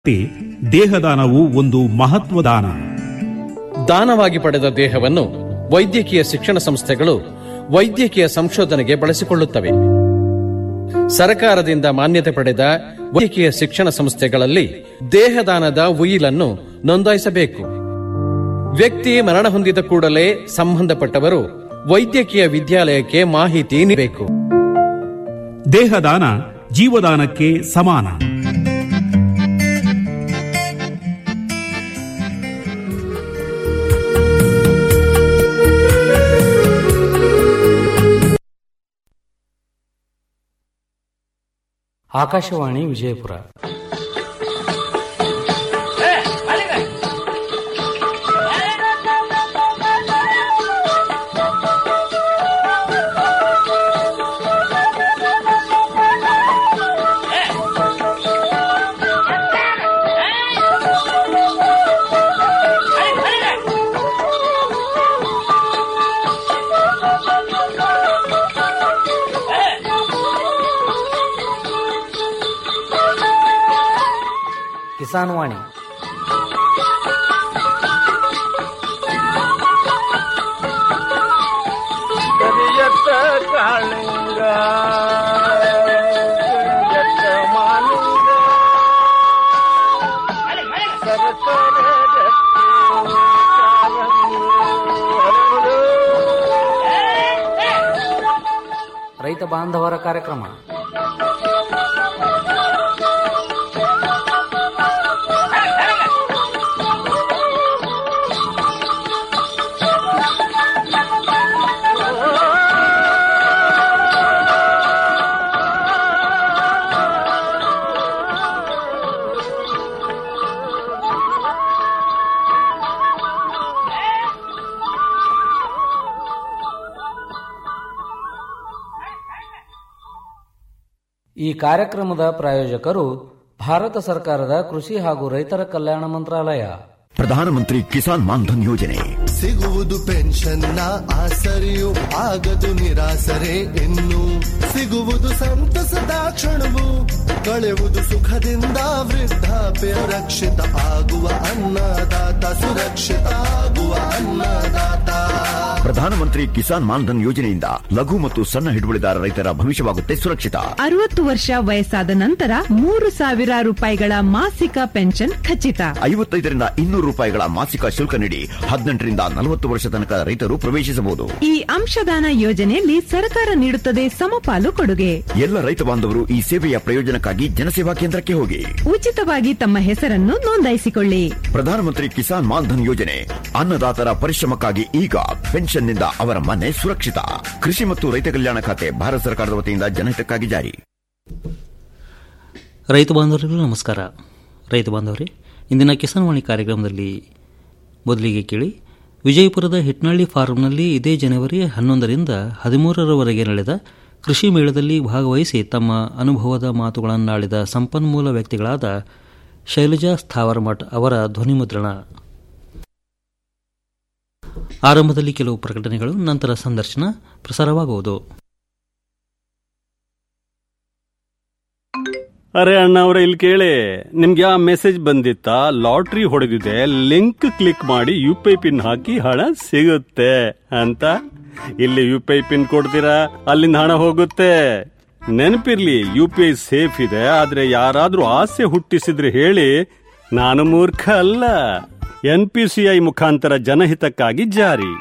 ದೇಹದಾನವು ಒಂದು ಮಹತ್ವ ದಾನ ದಾನವಾಗಿ ಪಡೆದ ದೇಹವನ್ನು ವೈದ್ಯಕೀಯ ಶಿಕ್ಷಣ ಸಂಸ್ಥೆಗಳು ವೈದ್ಯಕೀಯ ಸಂಶೋಧನೆಗೆ ಬಳಸಿಕೊಳ್ಳುತ್ತವೆ ಸರ್ಕಾರದಿಂದ ಮಾನ್ಯತೆ ಪಡೆದ ವೈದ್ಯಕೀಯ ಶಿಕ್ಷಣ ಸಂಸ್ಥೆಗಳಲ್ಲಿ ದೇಹದಾನದ ಉಯಿಲನ್ನು ನೋಂದಾಯಿಸಬೇಕು ವ್ಯಕ್ತಿ ಮರಣ ಹೊಂದಿದ ಕೂಡಲೇ ಸಂಬಂಧಪಟ್ಟವರು ವೈದ್ಯಕೀಯ ವಿದ್ಯಾಲಯಕ್ಕೆ ಮಾಹಿತಿ ನೀಡಬೇಕು ದೇಹದಾನ ಜೀವದಾನಕ್ಕೆ ಸಮಾನ ಆಕಾಶವಾಣಿ ವಿಜಯಪುರ ಕಿಸಾನ್ ವಾಣಿ ಕರಿಯತ್ತ ಕಾಳಿಂಗ ಕರಿಯತ್ತ ಮಾಲಿಂಗ ಸರಸರ ಗಟ್ಟಿ ಕಾಲಂಗಿ ಹರಡು. ರೈತ ಬಾಂಧವರ ಕಾರ್ಯಕ್ರಮ ಈ ಕಾರ್ಯಕ್ರಮದ ಪ್ರಾಯೋಜಕರು ಭಾರತ ಸರ್ಕಾರದ ಕೃಷಿ ಹಾಗೂ ರೈತರ ಕಲ್ಯಾಣ ಮಂತ್ರಾಲಯ ಪ್ರಧಾನಮಂತ್ರಿ ಕಿಸಾನ್ ಮಾನ್ಧನ್ ಯೋಜನೆ ಸಿಗುವುದು ಪೆನ್ಷನ್ನ ಆಸರೆಯು ಆಗದು ನಿರಾಸರೆ ಇನ್ನು ಸಿಗುವುದು ಸಂತಸದ ಕ್ಷಣವು ಕಳೆವುದು ಸುಖದಿಂದ ವೃದ್ಧಾಪ್ಯ ರಕ್ಷಿತ ಆಗುವ ಅನ್ನದಾತ ಸುರಕ್ಷಿತ ಆಗುವ ಅನ್ನದಾತ ಪ್ರಧಾನಮಂತ್ರಿ ಕಿಸಾನ್ ಮಾನ್ಧನ್ ಯೋಜನೆಯಿಂದ ಲಘು ಮತ್ತು ಸಣ್ಣ ಹಿಡುವಳಿದಾರ ರೈತರ ಭವಿಷ್ಯವಾಗುತ್ತೆ ಸುರಕ್ಷಿತ ಅರವತ್ತು ವರ್ಷ ವಯಸ್ಸಾದ ನಂತರ ಮೂರು ಸಾವಿರ ರೂಪಾಯಿಗಳ ಮಾಸಿಕ ಪೆನ್ಷನ್ ಖಚಿತ ಐವತ್ತೈದರಿಂದ ಇನ್ನೂರು ರೂಪಾಯಿಗಳ ಮಾಸಿಕ ಶುಲ್ಕ ನೀಡಿ ಹದಿನೆಂಟರಿಂದ ನಲವತ್ತು ವರ್ಷ ತನಕ ರೈತರು ಪ್ರವೇಶಿಸಬಹುದು ಈ ಅಂಶದಾನ ಯೋಜನೆಯಲ್ಲಿ ಸರ್ಕಾರ ನೀಡುತ್ತದೆ ಸಮಪಾಲು ಕೊಡುಗೆ ಎಲ್ಲ ರೈತ ಬಾಂಧವರು ಈ ಸೇವೆಯ ಪ್ರಯೋಜನಕ್ಕಾಗಿ ಜನಸೇವಾ ಕೇಂದ್ರಕ್ಕೆ ಹೋಗಿ ಉಚಿತವಾಗಿ ತಮ್ಮ ಹೆಸರನ್ನು ನೋಂದಾಯಿಸಿಕೊಳ್ಳಿ ಪ್ರಧಾನಮಂತ್ರಿ ಕಿಸಾನ್ ಮಾನ್ಧನ್ ಯೋಜನೆ ಅನ್ನದಾತರ ಪರಿಶ್ರಮಕ್ಕಾಗಿ ಈಗ ಪೆನ್ಷನ್ನಿಂದ ಅವರ ಮನೆ ಸುರಕ್ಷಿತ ಕೃಷಿ ಮತ್ತು ರೈತ ಕಲ್ಯಾಣ ಖಾತೆ ಭಾರತ ಸರ್ಕಾರದ ವತಿಯಿಂದ ಜನಹಿತಕ್ಕಾಗಿ ಜಾರಿ ರೈತ ಬಾಂಧವರಿಗೂ ನಮಸ್ಕಾರ ರೈತ ಬಾಂಧವರೇ ಇಂದಿನ ಕಿಸಾನ್ ವಾಣಿ ಕಾರ್ಯಕ್ರಮದಲ್ಲಿ ಮೊದಲಿಗೆ ಕೇಳಿ ವಿಜಯಪುರದ ಹಿಟ್ನಳ್ಳಿ ಫಾರ್ಮ್ನಲ್ಲಿ ಇದೇ ಜನವರಿ ಹನ್ನೊಂದರಿಂದ ಹದಿಮೂರರವರೆಗೆ ನಡೆದ ಕೃಷಿ ಮೇಳದಲ್ಲಿ ಭಾಗವಹಿಸಿ ತಮ್ಮ ಅನುಭವದ ಮಾತುಗಳನ್ನಾಡಿದ ಸಂಪನ್ಮೂಲ ವ್ಯಕ್ತಿಗಳಾದ ಶೈಲಜಾ ಸ್ಥಾವರಮಠ್ ಅವರ ಧ್ವನಿಮುದ್ರಣ ಆರಂಭದಲ್ಲಿ ಕೆಲವು ಪ್ರಕಟಣೆಗಳು ನಂತರ ಸಂದರ್ಶನ ಪ್ರಸಾರವಾಗುವುದು ಅರೆ ಅಣ್ಣ ಅವ್ರ ಇಲ್ಲಿ ಕೇಳಿ ನಿಮ್ಗೆ ಆ ಮೆಸೇಜ್ ಬಂದಿತ್ತಾ ಲಾಟ್ರಿ ಹೊಡೆದಿದೆ ಲಿಂಕ್ ಕ್ಲಿಕ್ ಮಾಡಿ ಯು ಪಿ ಐ ಪಿನ್ ಹಾಕಿ ಹಣ ಸಿಗುತ್ತೆ ಅಂತ ಇಲ್ಲಿ ಯು ಪಿ ಐ ಪಿನ್ ಕೊಡ್ತೀರಾ ಅಲ್ಲಿಂದ ಹಣ ಹೋಗುತ್ತೆ ನೆನಪಿರ್ಲಿ ಯು ಪಿ ಐ ಸೇಫ್ ಇದೆ ಆದ್ರೆ ಯಾರಾದ್ರೂ ಆಸೆ ಹುಟ್ಟಿಸಿದ್ರೆ ಹೇಳಿ ನಾನು ಮೂರ್ಖ ಅಲ್ಲ ಎನ್ ಪಿ ಸಿ ಐ ಮುಖಾಂತರ ಜನಹಿತಕ್ಕಾಗಿ ಜಾರಿ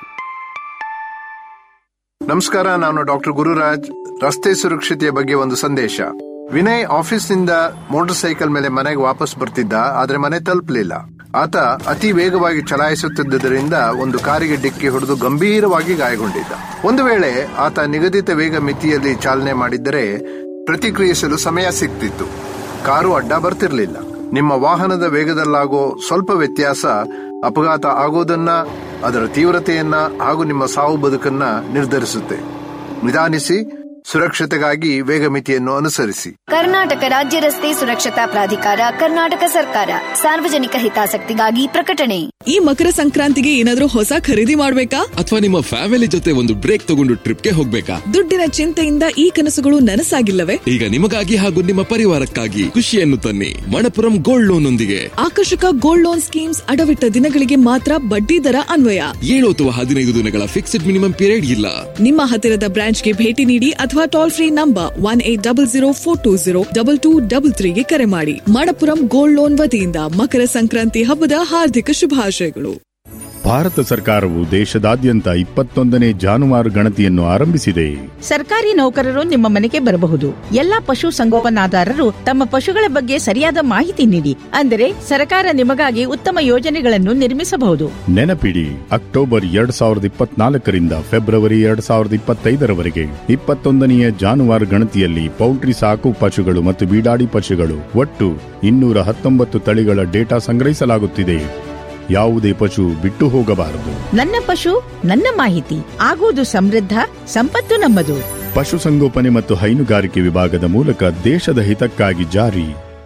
ನಮಸ್ಕಾರ ನಾನು ಡಾಕ್ಟರ್ ಗುರುರಾಜ್ ರಸ್ತೆ ಸುರಕ್ಷತೆಯ ಬಗ್ಗೆ ಒಂದು ಸಂದೇಶ ವಿನಯ್ ಆಫೀಸ್ನಿಂದ ಮೋಟಾರ್ ಸೈಕಲ್ ಮೇಲೆ ಮನೆಗೆ ವಾಪಸ್ ಬರ್ತಿದ್ದ ಆದ್ರೆ ಮನೆ ತಲುಪಲಿಲ್ಲ ಆತ ಅತಿ ವೇಗವಾಗಿ ಚಲಾಯಿಸುತ್ತಿದ್ದರಿಂದ ಒಂದು ಕಾರಿಗೆ ಡಿಕ್ಕಿ ಹೊಡೆದು ಗಂಭೀರವಾಗಿ ಗಾಯಗೊಂಡಿದ್ದ ಒಂದು ವೇಳೆ ಆತ ನಿಗದಿತ ವೇಗ ಮಿತಿಯಲ್ಲಿ ಚಾಲನೆ ಮಾಡಿದ್ದರೆ ಪ್ರತಿಕ್ರಿಯಿಸಲು ಸಮಯ ಸಿಗ್ತಿತ್ತು ಕಾರು ಅಡ್ಡ ಬರ್ತಿರ್ಲಿಲ್ಲ ನಿಮ್ಮ ವಾಹನದ ವೇಗದಲ್ಲಾಗೋ ಸ್ವಲ್ಪ ವ್ಯತ್ಯಾಸ ಅಪಘಾತ ಆಗೋದನ್ನ ಅದರ ತೀವ್ರತೆಯನ್ನ ಹಾಗೂ ನಿಮ್ಮ ಸಾವು ಬದುಕನ್ನ ನಿರ್ಧರಿಸುತ್ತೆ ನಿಧಾನಿಸಿ ಸುರಕ್ಷತೆಗಾಗಿ ವೇಗ ಮಿತಿಯನ್ನು ಅನುಸರಿಸಿ ಕರ್ನಾಟಕ ರಾಜ್ಯ ರಸ್ತೆ ಸುರಕ್ಷತಾ ಪ್ರಾಧಿಕಾರ ಕರ್ನಾಟಕ ಸರ್ಕಾರ ಸಾರ್ವಜನಿಕ ಹಿತಾಸಕ್ತಿಗಾಗಿ ಪ್ರಕಟಣೆ ಈ ಮಕರ ಸಂಕ್ರಾಂತಿಗೆ ಏನಾದ್ರೂ ಹೊಸ ಖರೀದಿ ಮಾಡ್ಬೇಕಾ ಅಥವಾ ನಿಮ್ಮ ಫ್ಯಾಮಿಲಿ ಜೊತೆ ಒಂದು ಬ್ರೇಕ್ ತಗೊಂಡು ಟ್ರಿಪ್ಗೆ ಹೋಗ್ಬೇಕಾ ದುಡ್ಡಿನ ಚಿಂತೆಯಿಂದ ಈ ಕನಸುಗಳು ನನಸಾಗಿಲ್ಲವೇ ಈಗ ನಿಮಗಾಗಿ ಹಾಗೂ ನಿಮ್ಮ ಪರಿವಾರಕ್ಕಾಗಿ ಖುಷಿಯನ್ನು ತನ್ನಿ ಮಣಪುರಂ ಗೋಲ್ಡ್ ಲೋನ್ ಒಂದಿಗೆ ಆಕರ್ಷಕ ಗೋಲ್ಡ್ ಲೋನ್ ಸ್ಕೀಮ್ಸ್ ಅಡವಿಟ್ಟ ದಿನಗಳಿಗೆ ಮಾತ್ರ ಬಡ್ಡಿ ದರ ಅನ್ವಯ ಏಳು ಅಥವಾ ಹದಿನೈದು ದಿನಗಳ ಫಿಕ್ಸ್ಡ್ ಮಿನಿಮಮ್ ಪೀರಿಯಡ್ ಇಲ್ಲ ನಿಮ್ಮ ಹತ್ತಿರದ ಬ್ರಾಂಚ್ಗೆ ಭೇಟಿ ನೀಡಿ ಅಥವಾ toll free number one eight double zero four two zero double two double ತ್ರೀಗೆ ಕರೆ ಮಾಡಿ ಮಣಪುರಂ ಗೋಲ್ಡ್ ಲೋನ್ ವತಿಯಿಂದ ಮಕರ ಸಂಕ್ರಾಂತಿ ಹಬ್ಬದ ಹಾರ್ದಿಕ ಶುಭಾಶಯಗಳು ಭಾರತ ಸರ್ಕಾರವು ದೇಶದಾದ್ಯಂತ ಇಪ್ಪತ್ತೊಂದನೇ ಜಾನುವಾರು ಗಣತಿಯನ್ನು ಆರಂಭಿಸಿದೆ ಸರ್ಕಾರಿ ನೌಕರರು ನಿಮ್ಮ ಮನೆಗೆ ಬರಬಹುದು ಎಲ್ಲಾ ಪಶು ಸಂಗೋಪನಾದಾರರು ತಮ್ಮ ಪಶುಗಳ ಬಗ್ಗೆ ಸರಿಯಾದ ಮಾಹಿತಿ ನೀಡಿ ಅಂದರೆ ಸರ್ಕಾರ ನಿಮಗಾಗಿ ಉತ್ತಮ ಯೋಜನೆಗಳನ್ನು ನಿರ್ಮಿಸಬಹುದು ನೆನಪಿಡಿ ಅಕ್ಟೋಬರ್ ಎರಡ್ ಸಾವಿರದ ಇಪ್ಪತ್ನಾಲ್ಕರಿಂದ ಫೆಬ್ರವರಿ ಎರಡ್ ಸಾವಿರದ ಇಪ್ಪತ್ತೈದರವರೆಗೆ ಇಪ್ಪತ್ತೊಂದನೆಯ ಜಾನುವಾರು ಗಣತಿಯಲ್ಲಿ ಪೌಲ್ಟ್ರಿ ಸಾಕು ಪಶುಗಳು ಮತ್ತು ಬೀಡಾಡಿ ಪಶುಗಳು ಒಟ್ಟು ಇನ್ನೂರ ಹತ್ತೊಂಬತ್ತು ತಳಿಗಳ ಡೇಟಾ ಸಂಗ್ರಹಿಸಲಾಗುತ್ತಿದೆ ಯಾವುದೇ ಪಶು ಬಿಟ್ಟು ಹೋಗಬಾರದು ನನ್ನ ಪಶು ನನ್ನ ಮಾಹಿತಿ ಆಗುವುದು ಸಮೃದ್ಧ ಸಂಪತ್ತು ನಮ್ಮದು ಪಶುಸಂಗೋಪನೆ ಮತ್ತು ಹೈನುಗಾರಿಕೆ ವಿಭಾಗದ ಮೂಲಕ ದೇಶದ ಹಿತಕ್ಕಾಗಿ ಜಾರಿ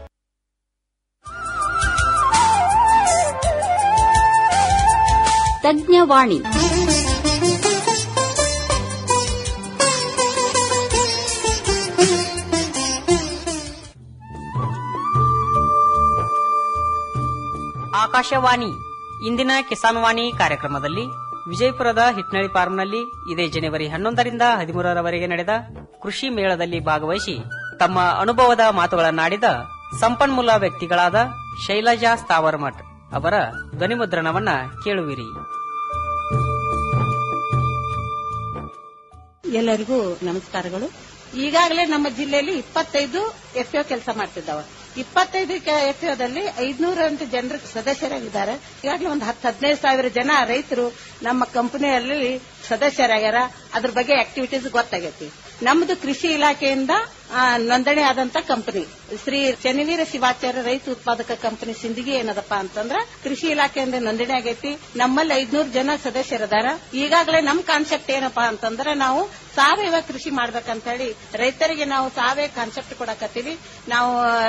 ತಜ್ಞವಾಣಿ ಆಕಾಶವಾಣಿ ಇಂದಿನ ಕಿಸಾನ್ ವಾಣಿ ಕಾರ್ಯಕ್ರಮದಲ್ಲಿ ವಿಜಯಪುರದ ಹಿಟ್ನಳ್ಳಿ ಫಾರ್ಮ್ನಲ್ಲಿ ಇದೇ ಜನವರಿ ಹನ್ನೊಂದರಿಂದ ಹದಿಮೂರರವರೆಗೆ ನಡೆದ ಕೃಷಿ ಮೇಳದಲ್ಲಿ ಭಾಗವಹಿಸಿ ತಮ್ಮ ಅನುಭವದ ಮಾತುಗಳನ್ನಾಡಿದ ಸಂಪನ್ಮೂಲ ವ್ಯಕ್ತಿಗಳಾದ ಶೈಲಜಾ ಸ್ಥಾವರಮಠ್ ಅವರ ಧ್ವನಿಮುದ್ರಣವನ್ನ ಕೇಳುವಿರಿ ಎಲ್ಲರಿಗೂ ನಮಸ್ಕಾರಗಳು ಈಗಾಗಲೇ ನಮ್ಮ ಜಿಲ್ಲೆಯಲ್ಲಿ ಇಪ್ಪತ್ತೈದು ಎಫ್ಒ ಕೆಲಸ ಮಾಡ್ತಿದ್ದಾವ ಇಪ್ಪತ್ತೈದು ಎಫ್ಒದಲ್ಲಿ ಐದ್ನೂರಂತೆ ಜನರು ಸದಸ್ಯರಾಗಿದ್ದಾರೆ ಈಗಾಗಲೇ ಒಂದು ಹತ್ತು ಹದಿನೈದು ಸಾವಿರ ಜನ ರೈತರು ನಮ್ಮ ಕಂಪನಿಯಲ್ಲಿ ಸದಸ್ಯರಾಗ್ಯಾರ ಅದ್ರ ಬಗ್ಗೆ ಆಕ್ಟಿವಿಟೀಸ್ ಗೊತ್ತಾಗೈತಿ ನಮ್ದು ಕೃಷಿ ಇಲಾಖೆಯಿಂದ ಆ, ನೋಂದಣಿ ಆದಂತ ಕಂಪನಿ ಶ್ರೀ ಚನ್ನವೀರ ಶಿವಾಚಾರ್ಯ ರೈತ ಉತ್ಪಾದಕ ಕಂಪನಿ ಸಿಂದಗಿ ಏನದಪ್ಪ ಅಂತಂದ್ರ ಕೃಷಿ ಇಲಾಖೆಯಿಂದ ನೋಂದಣಿ ಆಗೈತಿ ನಮ್ಮಲ್ಲಿ ಐದ್ನೂರು ಜನ ಸದಸ್ಯರದಾರ ಈಗಾಗಲೇ ನಮ್ ಕಾನ್ಸೆಪ್ಟ್ ಏನಪ್ಪಾ ಅಂತಂದ್ರೆ ನಾವು ಸಾವಯವ ಕೃಷಿ ಮಾಡ್ಬೇಕಂತ ಹೇಳಿ ರೈತರಿಗೆ ನಾವು ಸಾವಯವ ಕಾನ್ಸೆಪ್ಟ್ ಕೊಡಕತ್ತೀವಿ ನಾವು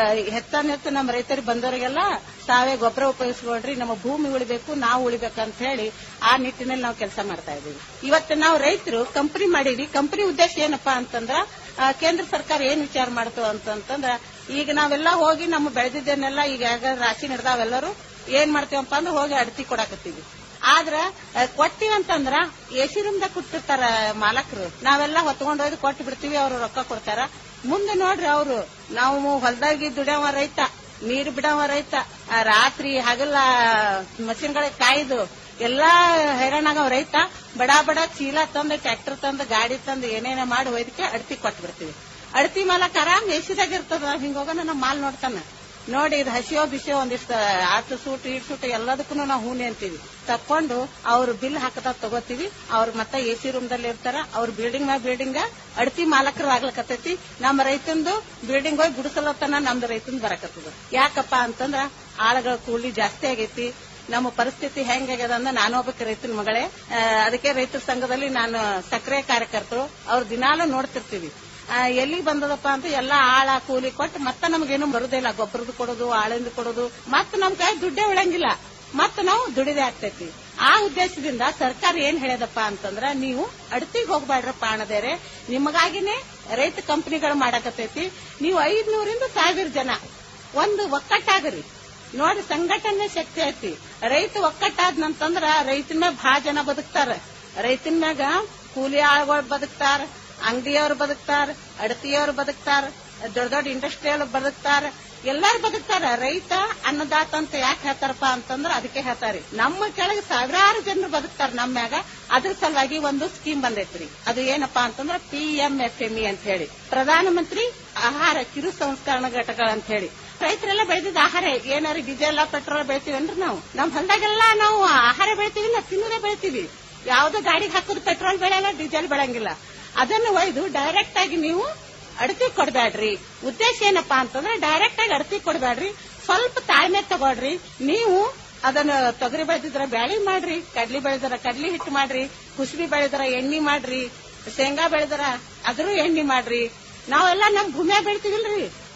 ಹೆಚ್ಚು ನಮ್ಮ ರೈತರಿಗೆ ಬಂದವರಿಗೆಲ್ಲ ಸಾವಯವ ಗೊಬ್ಬರ ಉಪಯೋಗಿಸ್ಕೊಳ್ರಿ ನಮ್ಮ ಭೂಮಿ ಉಳಿಬೇಕು ನಾವು ಉಳಿಬೇಕಂತ ಹೇಳಿ ಆ ನಿಟ್ಟಿನಲ್ಲಿ ನಾವು ಕೆಲಸ ಮಾಡ್ತಾ ಇದೀವಿ ಇವತ್ತು ನಾವು ರೈತರು ಕಂಪನಿ ಮಾಡೀವಿ ಕಂಪನಿ ಉದ್ದೇಶ ಏನಪ್ಪಾ ಅಂತಂದ್ರ ಆ, ಕೇಂದ್ರ ಸರ್ಕಾರ ಏನ್ ವಿಚಾರ ಮಾಡ್ತು ಅಂತಂದ್ರ ಈಗ ನಾವೆಲ್ಲ ಹೋಗಿ ನಮ್ಮ ಬೆಳೆದಿದ್ದನ್ನೆಲ್ಲ ಈಗ ಯಾಗ ರಾಶಿ ನಡೆದಾವೆಲ್ಲರೂ ಏನ್ ಮಾಡ್ತೀವಪ್ಪ ಅಂದ್ರೆ ಹೋಗಿ ಅಡತಿ ಕೊಡಾಕತ್ತೀವಿ ಆದ್ರ ಆ, ಕೊಟ್ಟಿವಿ ಅಂತಂದ್ರ ಎಸಿ ರೂಮ್ದಾಗ ಕೊಟ್ಟಿರ್ತಾರ ಮಾಲಕರು ನಾವೆಲ್ಲ ಹೊತ್ಕೊಂಡ್ ಹೋಗಿ ಕೊಟ್ಟು ಬಿಡ್ತೀವಿ ಅವ್ರು ರೊಕ್ಕ ಕೊಡ್ತಾರ ಮುಂದೆ ನೋಡ್ರಿ ಅವರು ನಾವು ಹೊಲದಾಗಿ ದುಡಿಯವ ರೈತ ನೀರು ಬಿಡವ ರೈತ ಆ, ರಾತ್ರಿ ಹಗಲ ಮಷಿನ್ಗಳಿಗೆ ಕಾಯ್ದು ಎಲ್ಲಾ ಹೈರಾಣಾಗವ ರೈತ ಬಡ ಬಡ ಚೀಲ ತಂದು ಟ್ರ್ಯಾಕ್ಟರ್ ತಂದು ಗಾಡಿ ತಂದು ಏನೇನ ಮಾಡಿ ಒಯ್ದಕ್ಕೆ ಅಡತಿ ಕೊಟ್ಟು ಬಿಡ್ತೀವಿ ಅಡತಿ ಮಾಲಕ್ ಆರಾಮ್ ಎಸಿದಾಗ ಇರ್ತದ ಹಿಂಗ ಹೋಗೋಣ ನಮ್ಮ ಮಾಲ್ ನೋಡ್ತಾನ ನೋಡಿ ಇದು ಹಸಿಯೋ ಬಿಸಿಯೋ ಒಂದಿಷ್ಟು ಆಟ ಸೂಟ್ ಈಟ್ ಸೂಟ್ ಎಲ್ಲದಕ್ಕೂ ನಾವು ಹೂನೆ ಅಂತೀವಿ ತಕೊಂಡು ಅವ್ರು ಬಿಲ್ ಹಾಕದ ತಗೋತೀವಿ ಅವ್ರು ಮತ್ತೆ ಎ ಸಿ ರೂಮ್ ದಲ್ಲಿ ಇರ್ತಾರ ಅವ್ರ ಬಿಲ್ಡಿಂಗ್ ಮ್ಯಾಗ ಬಿಲ್ಡಿಂಗ್ ಅಡತಿ ಮಾಲಕರು ಆಗ್ಲಕತ್ತೈತಿ ನಮ್ಮ ರೈತಂದು ಬಿಲ್ಡಿಂಗ್ ಹೋಗಿ ಗುಡಿಸಲತ್ತನ ನಮ್ದು ರೈತಂದು ಬರಕತ್ತದ ಯಾಕಪ್ಪ ಅಂತಂದ್ರ ಆಳುಗಳ ಕೂಲಿ ಜಾಸ್ತಿ ಆಗೈತಿ ನಮ್ಮ ಪರಿಸ್ಥಿತಿ ಹೆಂಗಾಗ್ಯದ ಅಂದ್ರೆ ನಾನು ಒಬ್ಬಕ್ಕೆ ರೈತನ ಮಗಳೇ ಆ, ಅದಕ್ಕೆ ರೈತರ ಸಂಘದಲ್ಲಿ ನಾನು ಸಕ್ರಿಯ ಕಾರ್ಯಕರ್ತರು ಅವ್ರ ದಿನಾಲು ನೋಡ್ತಿರ್ತೀವಿ ಆ, ಎಲ್ಲಿಗೆ ಬಂದದಪ್ಪ ಅಂತ ಎಲ್ಲಾ ಆಳ ಕೂಲಿ ಕೊಟ್ಟು ಮತ್ತೆ ನಮಗೇನು ಬರುದಿಲ್ಲ ಗೊಬ್ಬರದ್ದು ಕೊಡೋದು ಆಳಿಂದ ಕೊಡೋದು ಮತ್ತೆ ನಮ್ ಕೈ ದುಡ್ಡೇ ಉಳಂಗಿಲ್ಲ ಮತ್ತೆ ನಾವು ದುಡಿದೆ ಆಗ್ತೈತಿ ಆ ಉದ್ದೇಶದಿಂದ ಸರ್ಕಾರ ಏನ್ ಹೇಳ್ಯದಪ್ಪ ಅಂತಂದ್ರ ನೀವು ಅಡತಿಗೆ ಹೋಗ್ಬೇಡ್ರಪ್ಪ ಅಣದೇರೆ ನಿಮಗಾಗಿನೇ ರೈತ ಕಂಪನಿಗಳು ಮಾಡಕತ್ತೈತಿ ನೀವು ಐದ್ನೂರಿಂದ ಸಾವಿರ ಜನ ಒಂದು ಒಕ್ಕಟ್ಟಾಗರಿ ನೋಡಿ ಸಂಘಟನೆ ಶಕ್ತಿ ಐತಿ ರೈತ ಒಕ್ಕಟ್ಟಾದ್ನಂತಂದ್ರ ರೈತನ ಮ್ಯಾಗ ಬಹಳ ಜನ ಬದುಕ್ತಾರ ರೈತನ ಮ್ಯಾಗ ಕೂಲಿ ಆಳುಗಳು ಬದುಕ್ತಾರ ಅಂಗಡಿಯವ್ರು ಬದುಕ್ತಾರ ಅಡತಿಯವ್ರು ಬದುಕ್ತಾರ ದೊಡ್ಡ ದೊಡ್ಡ ಇಂಡಸ್ಟ್ರಿಯಲ್ ಬದುಕ್ತಾರ ಎಲ್ಲಾರು ಬದುಕ್ತಾರ ರೈತ ಅನ್ನದಾತ ಅಂತ ಯಾಕೆ ಹೇಳ್ತಾರಪ್ಪ ಅಂತಂದ್ರ ಅದಕ್ಕೆ ಹೇಳ್ತಾರೆ ನಮ್ಮ ಕೆಳಗೆ ಸಾವಿರಾರು ಜನರು ಬದುಕ್ತಾರ ನಮ್ಮ ಮ್ಯಾಗ ಅದ್ರ ಸಲುವಾಗಿ ಒಂದು ಸ್ಕೀಮ್ ಬಂದೈತ್ರಿ ಅದು ಏನಪ್ಪಾ ಅಂತಂದ್ರ P M F M E ಅಂತ ಹೇಳಿ ಪ್ರಧಾನಮಂತ್ರಿ ಆಹಾರ ಕಿರು ಸಂಸ್ಕರಣ ಘಟಕಗಳು ಅಂತ ಹೇಳಿ ರೈತರೆಲ್ಲ ಬೆಳೆದಿದ್ದ ಆಹಾರ ಏನಾರು ಡೀಸೆಲ್ ಪೆಟ್ರೋಲ್ ಬೆಳಿತೀವನ್ರಿ ನಾವು ನಮ್ ಹೊಲದಾಗೆಲ್ಲ ನಾವು ಆಹಾರ ಬೆಳಿತೀವಿ ತಿನ್ನೋದೇ ಬೆಳಿತೀವಿ ಯಾವ್ದು ಗಾಡಿಗೆ ಹಾಕೋದು ಪೆಟ್ರೋಲ್ ಬೆಳೆಯಲ್ಲ ಡೀಸೆಲ್ ಬೆಳಂಗಿಲ್ಲ ಅದನ್ನು ಒಯ್ದು ಡೈರೆಕ್ಟ್ ಆಗಿ ನೀವು ಅಡತಿ ಕೊಡ್ಬೇಡ್ರಿ ಉದ್ದೇಶ ಏನಪ್ಪಾ ಅಂತಂದ್ರೆ ಡೈರೆಕ್ಟ್ ಆಗಿ ಅಡತಿ ಕೊಡ್ಬೇಡ್ರಿ ಸ್ವಲ್ಪ ತಾಳ್ಮೆ ತಗೊಳ್ರಿ ನೀವು ಅದನ್ನ ತೊಗರಿ ಬೆಳೆದಿದ್ರ ಬ್ಯಾಳಿ ಮಾಡ್ರಿ ಕಡ್ಲಿ ಬೆಳೆದಿರ ಕಡ್ಲಿ ಹಿಟ್ಟು ಮಾಡ್ರಿ ಕುಸುಬಿ ಬೆಳೆದಿರ ಎಣ್ಣಿ ಮಾಡ್ರಿ ಶೇಂಗಾ ಬೆಳೆದಿರ ಅದ್ರೂ ಎಣ್ಣಿ ಮಾಡ್ರಿ ನಾವೆಲ್ಲ ನಮ್ ಭೂಮಿಯಾಗ ಬೆಳಿತೀವಿಲ್ರಿ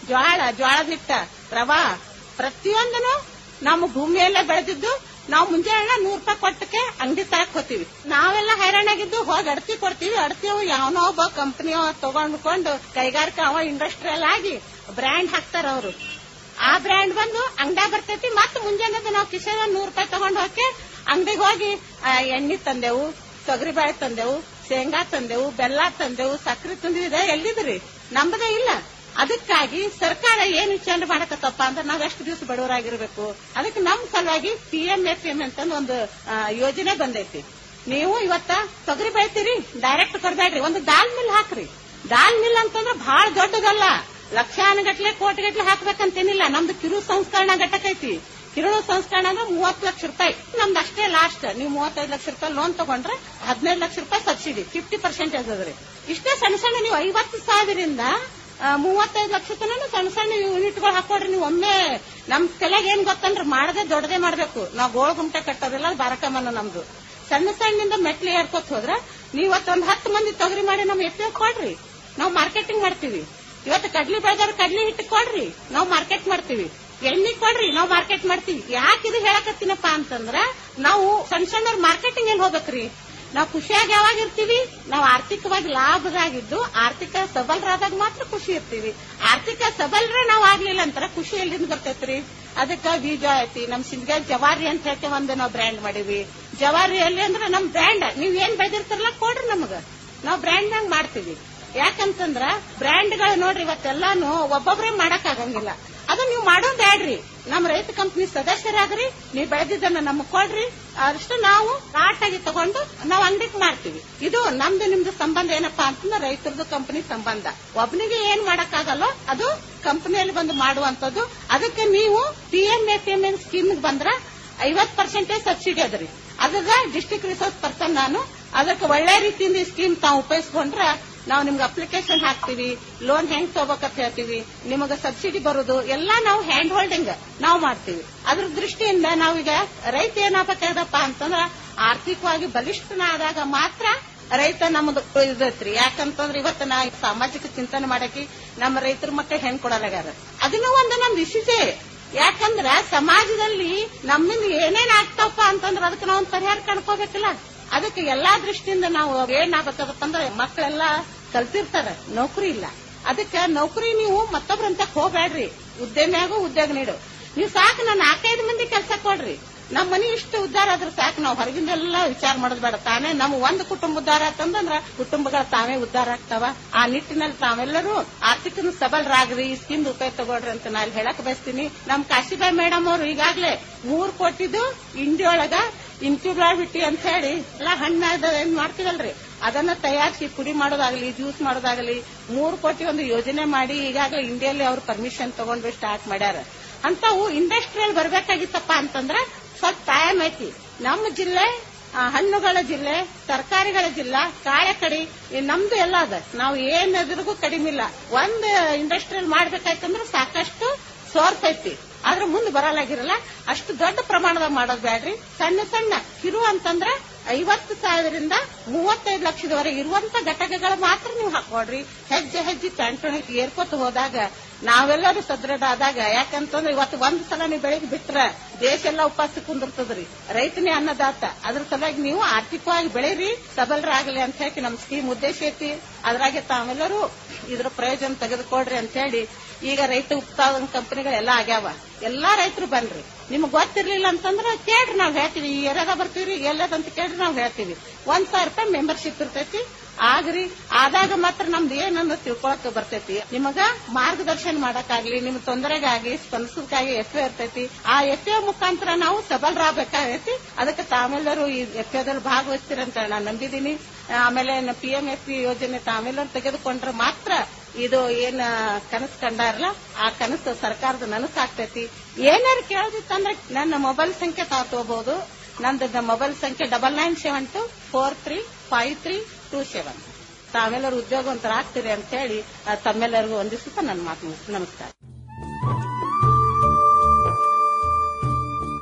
ಜ್ವಾಳ ಜ್ವಾಳದ ಹಿಟ್ಟ ರವಾ ಪ್ರತಿಯೊಂದನು ನಮ್ಮ ಭೂಮಿಯಲ್ಲೇ ಬೆಳೆದಿದ್ದು ನಾವು ಮುಂಜಾನೆ ನೂರ್ ರೂಪಾಯಿ ಕೊಟ್ಟಕ್ಕೆ ಅಂಗಡಿ ತರಕ್ ಹೋಗ್ತೀವಿ ನಾವೆಲ್ಲ ಹೈರಾಣಾಗಿದ್ದು ಹೋಗಿ ಅಡತಿ ಕೊಡ್ತೀವಿ ಅಡತಿವು ಯಾವನೋ ಒಬ್ಬ ಕಂಪನಿಯವ ತಗೊಂಡ್ಕೊಂಡು ಕೈಗಾರಿಕಾ ಅವ ಇಂಡಸ್ಟ್ರಿಯಲ್ ಆಗಿ ಬ್ರ್ಯಾಂಡ್ ಹಾಕ್ತಾರ ಅವರು ಆ ಬ್ರ್ಯಾಂಡ್ ಬಂದು ಅಂಗಡ ಬರ್ತೈತಿ ಮತ್ತೆ ಮುಂಜಾನೆ ನಾವು ಕಿಶನ್ ನೂರ್ ರೂಪಾಯಿ ತಗೊಂಡ್ ಹೋಗಿ ಅಂಗಡಿಗೆ ಹೋಗಿ ಆ, ಎಣ್ಣೆ ತಂದೆವು ತೊಗರಿ ಬೇಳೆ ತಂದೆವು ಶೇಂಗಾ ತಂದೆವು ಬೆಲ್ಲ ತಂದೆವು ಸಕ್ಕರೆ ತಂದಿದೆ ಎಲ್ಲಿದ್ರಿ ನಮ್ಮದೇ ಇಲ್ಲ ಅದಕ್ಕಾಗಿ ಸರ್ಕಾರ ಏನ್ ವಿಚಾರಣೆ ಮಾಡಕತ್ತಪ್ಪ ಅಂದ್ರೆ ನಾವ್ ಎಷ್ಟು ದಿವಸ ಬಡವರಾಗಿರ್ಬೇಕು ಅದಕ್ಕೆ ನಮ್ ಸಲುವಾಗಿ ಪಿ ಎಂ ಎಫ್ ಎಂ ಅಂತಂದ್ ಒಂದು ಆ, ಯೋಜನೆ ಬಂದೈತಿ ನೀವು ಇವತ್ತ ತೊಗರಿ ಬೆಳಿತೀರಿ ಡೈರೆಕ್ಟ್ ಕೊಡ್ಬೇಡ್ರಿ ಒಂದು ದಾಲ್ ಮಿಲ್ ಹಾಕ್ರಿ ದಾಲ್ ಮಿಲ್ ಅಂತಂದ್ರೆ ಬಹಳ ದೊಡ್ಡದಲ್ಲ ಲಕ್ಷಾನುಗಟ್ಲೆ ಕೋಟಿಗಟ್ಲೆ ಹಾಕ್ಬೇಕಂತೇನಿಲ್ಲ ನಮ್ದು ಕಿರು ಸಂಸ್ಕರಣಾ ಘಟಕ ಐತಿ ಕಿರು ಸಂಸ್ಕರಣ ಅಂದ್ರೆ ಮೂವತ್ತು ಲಕ್ಷ ರೂಪಾಯಿ ನಮ್ದು ಅಷ್ಟೇ ಲಾಸ್ಟ್ ನೀವು ಮೂವತ್ತೈದು ಲಕ್ಷ ರೂಪಾಯಿ ಲೋನ್ ತಗೊಂಡ್ರೆ ಹದಿನೈದು ಲಕ್ಷ ರೂಪಾಯಿ ಸಬ್ಸಿಡಿ ಫಿಫ್ಟಿ ಪರ್ಸೆಂಟೇಜ್ ಅದ್ರಿ ಇಷ್ಟೇ ಸಣ್ಣ ಸಣ್ಣ ನೀವು ಐವತ್ತು ಸಾವಿರದಿಂದ ಆ, ಮೂವತ್ತೈದು ಲಕ್ಷ ತನಕ ಸಣ್ಣ ಸಣ್ಣ ಯೂನಿಟ್ಗಳು ಹಾಕೊಡ್ರಿ ನೀವು ಒಮ್ಮೆ ನಮ್ ತಲೆಗೆ ಏನ್ ಗೊತ್ತಂದ್ರೆ ಮಾಡದೆ ದೊಡ್ಡದೇ ಮಾಡ್ಬೇಕು ನಾವು ಗೋಳ ಗುಂಟೆ ಕಟ್ಟೋದಿಲ್ಲ ಬಾರಕಮನ ನಮ್ದು ಸಣ್ಣ ಸಣ್ಣಿಂದ ಮೆಟ್ಲಿ ಏರ್ಕೋತ ಹೋದ್ರ ನೀವತ್ತೊಂದ್ ಹತ್ತು ಮಂದಿ ತೊಗರಿ ಮಾಡಿ ನಮ್ ಎಫ್ ಕೊಡ್ರಿ ನಾವು ಮಾರ್ಕೆಟಿಂಗ್ ಮಾಡ್ತೀವಿ ಇವತ್ತು ಕಡ್ಲಿ ಬೆಳೆದವ್ರು ಕಡ್ಲಿ ಹಿಟ್ಟು ಕೊಡ್ರಿ ನಾವು ಮಾರ್ಕೆಟ್ ಮಾಡ್ತೀವಿ ಎಣ್ಣೆ ಕೊಡ್ರಿ ನಾವು ಮಾರ್ಕೆಟ್ ಮಾಡ್ತೀವಿ ಯಾಕೆ ಇದು ಹೇಳಕತ್ತೀನಪ್ಪ ಅಂತಂದ್ರ ನಾವು ಸಣ್ಣ ಸಣ್ಣ ಮಾರ್ಕೆಟಿಂಗ್ ಎಲ್ಲಿ ಹೋಗ್ಬೇಕ್ರಿ ನಾವು ಖುಷಿಯಾಗಿ ಯಾವಾಗ ಇರ್ತೀವಿ ನಾವು ಆರ್ಥಿಕವಾಗಿ ಲಾಭದಾಗಿದ್ದು ಆರ್ಥಿಕ ಸಬಲರಾದಾಗ ಮಾತ್ರ ಖುಷಿ ಇರ್ತೀವಿ ಆರ್ಥಿಕ ಸಬಲರೇ ನಾವು ಆಗ್ಲಿಲ್ಲ ಅಂತಾರ ಖುಷಿ ಎಲ್ಲಿಂದ ಬರ್ತೈತ್ರಿ ಅದಕ್ಕ ಬೀಜ ಐತಿ ನಮ್ ಸಿಂಧ್ಗ ಜವಾರಿ ಅಂತ ಹೇಳಿ ಒಂದು ನಾವು ಬ್ರ್ಯಾಂಡ್ ಮಾಡೀವಿ ಜವಾರಿ ಎಲ್ಲಿ ಅಂದ್ರೆ ನಮ್ ಬ್ರ್ಯಾಂಡ್ ನೀವ್ ಏನ್ ಬೆಳೆದಿರ್ತಾರಲ್ಲ ಕೊಡ್ರಿ ನಮಗ ನಾವು ಬ್ರ್ಯಾಂಡ್ ನಂಗ್ ಮಾಡ್ತೀವಿ ಯಾಕಂತಂದ್ರ ಬ್ರ್ಯಾಂಡ್ಗಳು ನೋಡ್ರಿ ಇವತ್ತೆಲ್ಲಾನು ಒಬ್ಬೊಬ್ರೇ ಮಾಡಕ್ ಆಗಂಗಿಲ್ಲ ಅದು ನೀವು ಮಾಡೋದ್ ಬ್ಯಾಡ್ರಿ ನಮ್ಮ ರೈತ ಕಂಪನಿ ಸದಸ್ಯರಾಗ್ರಿ ನೀವು ಬೆಳೆದಿದ್ದನ್ನ ನಮಗ್ ಕೊಡ್ರಿ ಅಷ್ಟು ನಾವು ಆಗಿ ತಗೊಂಡು ನಾವು ಅಂಗಡಿಗೆ ಮಾಡ್ತೀವಿ ಇದು ನಮ್ದು ನಿಮ್ದು ಸಂಬಂಧ ಏನಪ್ಪಾ ಅಂತಂದ್ರೆ ರೈತರದು ಕಂಪನಿ ಸಂಬಂಧ ಒಬ್ಬನಿಗೆ ಏನ್ ಮಾಡಕ್ಕಾಗಲ್ಲೋ ಅದು ಕಂಪನಿಯಲ್ಲಿ ಬಂದು ಮಾಡುವಂತದ್ದು ಅದಕ್ಕೆ ನೀವು P M F M N scheme ಬಂದ್ರ ಐವತ್ ಪರ್ಸೆಂಟೇಜ್ ಸಬ್ಸಿಡಿ ಅದ್ರಿ ಅದಾಗ ಡಿಸ್ಟ್ರಿಕ್ಟ್ ರಿಸೋರ್ಸ್ ಪರ್ಸನ್ ನಾನು ಅದಕ್ಕೆ ಒಳ್ಳೆ ರೀತಿಯಿಂದ ಈ ಸ್ಕೀಮ್ ತಾವು ಉಪಯೋಗಿಸ್ಕೊಂಡ್ರ ನಾವು ನಿಮ್ಗೆ ಅಪ್ಲಿಕೇಶನ್ ಹಾಕ್ತಿವಿ ಲೋನ್ ಹೆಂಗ್ ತಗೋಬೇಕಂತ ಹೇಳ್ತೀವಿ ನಿಮಗೆ ಸಬ್ಸಿಡಿ ಬರೋದು ಎಲ್ಲಾ ನಾವು ಹ್ಯಾಂಡ್ ಹೋಲ್ಡಿಂಗ್ ನಾವು ಮಾಡ್ತೀವಿ ಅದ್ರ ದೃಷ್ಟಿಯಿಂದ ನಾವೀಗ ರೈತ ಏನಾಗಬೇಕಾಗದಪ್ಪ ಅಂತಂದ್ರ ಆರ್ಥಿಕವಾಗಿ ಬಲಿಷ್ಠನಾದಾಗ ಮಾತ್ರ ರೈತ ನಮ್ದು ಇದೈತ್ರಿ ಯಾಕಂತಂದ್ರೆ ಇವತ್ತು ನಾ ಸಾಮಾಜಿಕ ಚಿಂತನೆ ಮಾಡಕ್ಕೆ ನಮ್ಮ ರೈತರ ಮಕ್ಕಳು ಹೆಣ್ ಕೊಡಲಾಗ್ಯಾರ ಅದನ್ನೂ ಒಂದು ನಮ್ ವಿಶಿಷೆ ಯಾಕಂದ್ರ ಸಮಾಜದಲ್ಲಿ ನಮ್ಮಿಂದ ಏನೇನ್ ಆಗ್ತಾವಪ್ಪ ಅಂತಂದ್ರ ಅದಕ್ಕೆ ನಾವು ಒಂದು ಪರಿಹಾರ ಕಂಡ್ಕೋಬೇಕಲ್ಲ ಅದಕ್ಕೆ ಎಲ್ಲಾ ದೃಷ್ಟಿಯಿಂದ ನಾವು ಏನ್ ಆಗ್ಬೇಕಪ್ಪ ಅಂದ್ರೆ ಮಕ್ಕಳೆಲ್ಲ ಕಲ್ತಿರ್ತಾರ ನೌಕರಿ ಇಲ್ಲ ಅದಕ್ಕೆ ನೌಕರಿ ನೀವು ಮತ್ತೊಬ್ರಂತ ಹೋಗ್ಬೇಡ್ರಿ ಉದ್ಯಮಿಯಾಗೂ ಉದ್ಯೋಗ ನೀಡು ನೀವು ಸಾಕು ನಾನು ನಾಲ್ಕೈದು ಮಂದಿ ಕೆಲಸ ಕೊಡ್ರಿ ನಮ್ಮ ಮನಿ ಇಷ್ಟು ಉದ್ಧಾರ ಆದ್ರೆ ಸಾಕು ನಾವು ಹೊರಗಿಂದೆಲ್ಲ ವಿಚಾರ ಮಾಡೋದು ಬೇಡ ತಾನೇ ನಮ್ಮ ಒಂದು ಕುಟುಂಬ ಉದ್ಧಾರ ಆತಂದ್ರ ಕುಟುಂಬಗಳು ತಾವೇ ಉದ್ಧಾರ ಆಗ್ತಾವ ಆ ನಿಟ್ಟಿನಲ್ಲಿ ತಾವೆಲ್ಲರೂ ಆರ್ಥಿಕ ಸಬಲರಾಗ್ರಿ ಈ ಸ್ಕೀಮ್ ಉಪಯೋಗ ತಗೊಳ್ರಿ ಅಂತ ನಾನು ಹೇಳಕ್ ಬಯಸ್ತೀನಿ ನಮ್ ಕಾಶಿಬಾಯಿ ಮೇಡಮ್ ಅವರು ಈಗಾಗ್ಲೇ ಮೂರ್ ಕೋಟಿದು ಇಂಡಿಯೊಳಗ ಇನ್ಕ್ಯುಬಾಬಿಟಿ ಅಂತ ಹೇಳಿ ಎಲ್ಲ ಹಣ್ಣಾದ ಏನ್ ಮಾಡ್ತೀವಲ್ರಿ ಅದನ್ನ ತಯಾರಿಸಿ ಪುಡಿ ಮಾಡೋದಾಗಲಿ ಜ್ಯೂಸ್ ಮಾಡೋದಾಗಲಿ ಮೂರು ಕೋಟಿ ಒಂದು ಯೋಜನೆ ಮಾಡಿ ಈಗಾಗಲೇ ಇಂಡಿಯಲ್ಲಿ ಅವ್ರು ಪರ್ಮಿಷನ್ ತಗೊಂಡು ಸ್ಟಾರ್ಟ್ ಮಾಡ್ಯಾರ ಅಂತವು ಇಂಡಸ್ಟ್ರಿಯಲ್ ಬರ್ಬೇಕಾಗಿತ್ತಪ್ಪ ಅಂತಂದ್ರ ಸ್ವಲ್ಪ ಟೈಮ್ ಐತಿ ನಮ್ಮ ಜಿಲ್ಲೆ ಆ, ಹಣ್ಣುಗಳ ಜಿಲ್ಲೆ ತರಕಾರಿಗಳ ಜಿಲ್ಲಾ ಕಾಳೆ ಕಡಿ ಈ ನಮ್ದು ಎಲ್ಲ ಅದ ನಾವು ಏನಾದ್ರಿಗೂ ಕಡಿಮೆ ಇಲ್ಲ ಒಂದ್ ಇಂಡಸ್ಟ್ರಿಯಲ್ ಮಾಡ್ಬೇಕಾಯ್ತಂದ್ರ ಸಾಕಷ್ಟು ಸೋರ್ಸ್ ಐತಿ ಆದ್ರೆ ಮುಂದೆ ಬರಲಾಗಿರಲ್ಲ ಅಷ್ಟು ದೊಡ್ಡ ಪ್ರಮಾಣದಾಗ ಮಾಡೋದ್ ಬ್ಯಾಡ್ರಿ ಸಣ್ಣ ಸಣ್ಣ ಕಿರು ಅಂತಂದ್ರ ಐವತ್ತು ಸಾವಿರದಿಂದ ಮೂವತ್ತೈದು ಲಕ್ಷದವರೆಗೆ ಇರುವಂತ ಘಟಕಗಳು ಮಾತ್ರ ನೀವು ಹಾಕೊಡ್ರಿ ಹೆಜ್ಜೆ ಹೆಜ್ಜೆ ಕಂಟೋಣಿಗೆ ಏರ್ಕೋತ ಹೋದಾಗ ನಾವೆಲ್ಲರೂ ಸದೃಢ ಆದಾಗ ಯಾಕಂತಂದ್ರೆ ಇವತ್ತು ಒಂದ್ ಸಲ ನೀವು ಬೆಳಿಗ್ಗೆ ಬಿಟ್ರ ದೇಶ ಎಲ್ಲ ಉಪವಾಸ ಕುಂದಿರ್ತದ್ರಿ ರೈತನೇ ಅನ್ನದಾತ ಅದ್ರ ಸಲುವಾಗಿ ನೀವು ಆರ್ಥಿಕವಾಗಿ ಬೆಳೀರಿ ಸಬಲರಾಗಲಿ ಅಂತ ಹೇಳಿ ನಮ್ ಸ್ಕೀಮ್ ಉದ್ದೇಶ ಐತಿ ಅದ್ರಾಗೆ ತಾವೆಲ್ಲರೂ ಇದ್ರ ಪ್ರಯೋಜನ ತೆಗೆದುಕೊಡ್ರಿ ಅಂತ ಹೇಳಿ ಈಗ ರೈತ ಉತ್ಪಾದನಾ ಕಂಪನಿಗಳೆಲ್ಲ ಆಗ್ಯಾವ ಎಲ್ಲಾ ರೈತರು ಬನ್ರಿ ನಿಮ್ಗೆ ಗೊತ್ತಿರ್ಲಿಲ್ಲ ಅಂತಂದ್ರೆ ಕೇಳ್ರಿ ನಾವ್ ಹೇಳ್ತೀವಿ ಈ ಏರಿಯಾದ ಬರ್ತೀವ್ರಿ ಎಲ್ಲದಂತ ಕೇಳ್ರಿ ನಾವ್ ಹೇಳ್ತೀವಿ ಒಂದ್ ಸಾವಿರ ರೂಪಾಯಿ ಮೆಂಬರ್ಶಿಪ್ ಇರ್ತೈತಿ ಆಗ್ರಿ ಆದಾಗ ಮಾತ್ರ ನಮ್ದು ಏನನ್ನ ತಿಳ್ಕೊಳಕ್ ಬರ್ತೈತಿ ನಿಮಗ ಮಾರ್ಗದರ್ಶನ ಮಾಡಕ್ಕಾಗ್ಲಿ ನಿಮ್ ತೊಂದರೆಗಾಗಿ ಸ್ಪಂದಿಸೋದಕ್ಕಾಗಿ ಎಫ್ ಇರ್ತೈತಿ ಆ ಎಫ್ ಮುಖಾಂತರ ನಾವು ಸಬಲರಾಗಬೇಕಾಗೈತಿ ಅದಕ್ಕೆ ತಾವೆಲ್ಲರೂ ಈ ಎಫ್ ದಲ್ಲಿ ಭಾಗವಹಿಸ್ತೀರಂತ ನಾನು ನಂಬಿದೀನಿ ಆಮೇಲೆ ಪಿ ಎಂ ಎಫ್ ಯೋಜನೆ ತಾವೆಲ್ಲರೂ ತೆಗೆದುಕೊಂಡ್ರೆ ಮಾತ್ರ ಇದು ಏನ್ ಕನಸು ಕಂಡಾರಲ್ಲ ಆ ಕನಸು ಸರ್ಕಾರದ ನನಸಾಗ್ತೈತಿ ಏನಾರು ಕೇಳೋದಿತ್ತಂದ್ರೆ ನನ್ನ ಮೊಬೈಲ್ ಸಂಖ್ಯೆ ತಾವು ತಗೋಬಹುದು ನಂದು ಮೊಬೈಲ್ ಸಂಖ್ಯೆ double nine seven two four three five three two seven ತಾವೆಲ್ಲರೂ ಉದ್ಯೋಗವಂತರಾಗ್ತೀರಿ ಅಂತ ಹೇಳಿ ಆ, ತಮ್ಮೆಲ್ಲರಿಗೂ ವಂದಿಸುತ್ತಾ ನನ್ನ ಮಾತು ಮುಗಿಸ್ತೀನಿ. ನಮಸ್ಕಾರ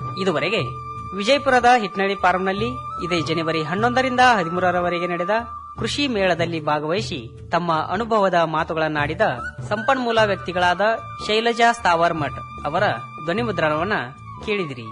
ಇದುವರೆಗೆ ವಿಜಯಪುರದ ಹಿಟ್ನಳ್ಳಿ ಫಾರಂನಲ್ಲಿ ಇದೇ ಜನವರಿ ಹನ್ನೊಂದರಿಂದ ಹದಿಮೂರರವರೆಗೆ ನಡೆದ ಕೃಷಿ ಮೇಳದಲ್ಲಿ ಭಾಗವಹಿಸಿ ತಮ್ಮ ಅನುಭವದ ಮಾತುಗಳನ್ನಾಡಿದ ಸಂಪನ್ಮೂಲ ವ್ಯಕ್ತಿಗಳಾದ ಶೈಲಜಾ ಸ್ಥಾವರ್ ಮಠ್ ಅವರ ಧ್ವನಿಮುದ್ರಣವನ್ನ ಕೇಳಿದಿರಿ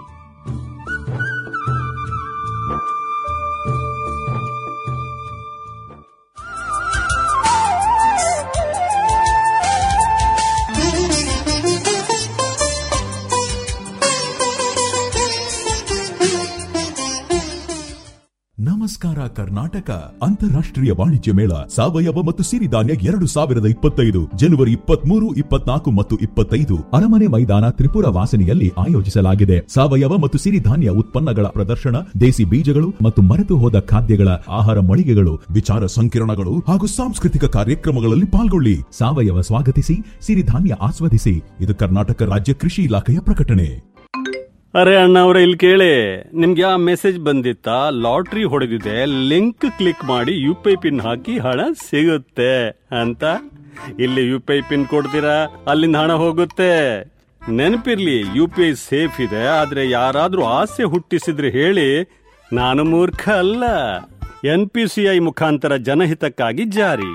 ನಮಸ್ಕಾರ ಕರ್ನಾಟಕ ಅಂತಾರಾಷ್ಟ್ರೀಯ ವಾಣಿಜ್ಯ ಮೇಳ ಸಾವಯವ ಮತ್ತು ಸಿರಿಧಾನ್ಯ ಎರಡು ಸಾವಿರದ ಇಪ್ಪತ್ತೈದು ಜನವರಿ ಇಪ್ಪತ್ಮೂರು ಇಪ್ಪತ್ನಾಲ್ಕು ಮತ್ತು ಇಪ್ಪತ್ತೈದು ಅರಮನೆ ಮೈದಾನ ತ್ರಿಪುರ ವಾಸನೆಯಲ್ಲಿ ಆಯೋಜಿಸಲಾಗಿದೆ ಸಾವಯವ ಮತ್ತು ಸಿರಿಧಾನ್ಯ ಉತ್ಪನ್ನಗಳ ಪ್ರದರ್ಶನ ದೇಸಿ ಬೀಜಗಳು ಮತ್ತು ಮರೆತು ಹೋದ ಖಾದ್ಯಗಳ ಆಹಾರ ಮಳಿಗೆಗಳು ವಿಚಾರ ಸಂಕಿರಣಗಳು ಹಾಗೂ ಸಾಂಸ್ಕೃತಿಕ ಕಾರ್ಯಕ್ರಮಗಳಲ್ಲಿ ಪಾಲ್ಗೊಳ್ಳಿ ಸಾವಯವ ಸ್ವಾಗತಿಸಿ ಸಿರಿಧಾನ್ಯ ಆಸ್ವಾದಿಸಿ ಇದು ಕರ್ನಾಟಕ ರಾಜ್ಯ ಕೃಷಿ ಇಲಾಖೆಯ ಪ್ರಕಟಣೆ ಅರೆ ಅಣ್ಣ ಅವ್ರೆ ಇಲ್ಲಿ ಕೇಳಿ ನಿಮ್ಗೆ ಆ ಮೆಸೇಜ್ ಬಂದಿತ್ತಾ ಲಾಟ್ರಿ ಹೊಡೆದಿದೆ ಲಿಂಕ್ ಕ್ಲಿಕ್ ಮಾಡಿ ಯು ಪಿ ಐ ಪಿನ್ ಹಾಕಿ ಹಣ ಸಿಗುತ್ತೆ ಅಂತ ಇಲ್ಲಿ ಯು ಪಿ ಐ ಪಿನ್ ಕೊಡ್ತೀರಾ ಅಲ್ಲಿಂದ ಹಣ ಹೋಗುತ್ತೆ ನೆನಪಿರ್ಲಿ ಯು ಪಿ ಐ ಸೇಫ್ ಇದೆ ಆದ್ರೆ ಯಾರಾದ್ರೂ ಆಸೆ ಹುಟ್ಟಿಸಿದ್ರೆ ಹೇಳಿ ನಾನು ಮೂರ್ಖ ಅಲ್ಲ ಎನ್ ಪಿ ಸಿ ಐ ಮುಖಾಂತರ ಜನಹಿತಕ್ಕಾಗಿ ಜಾರಿ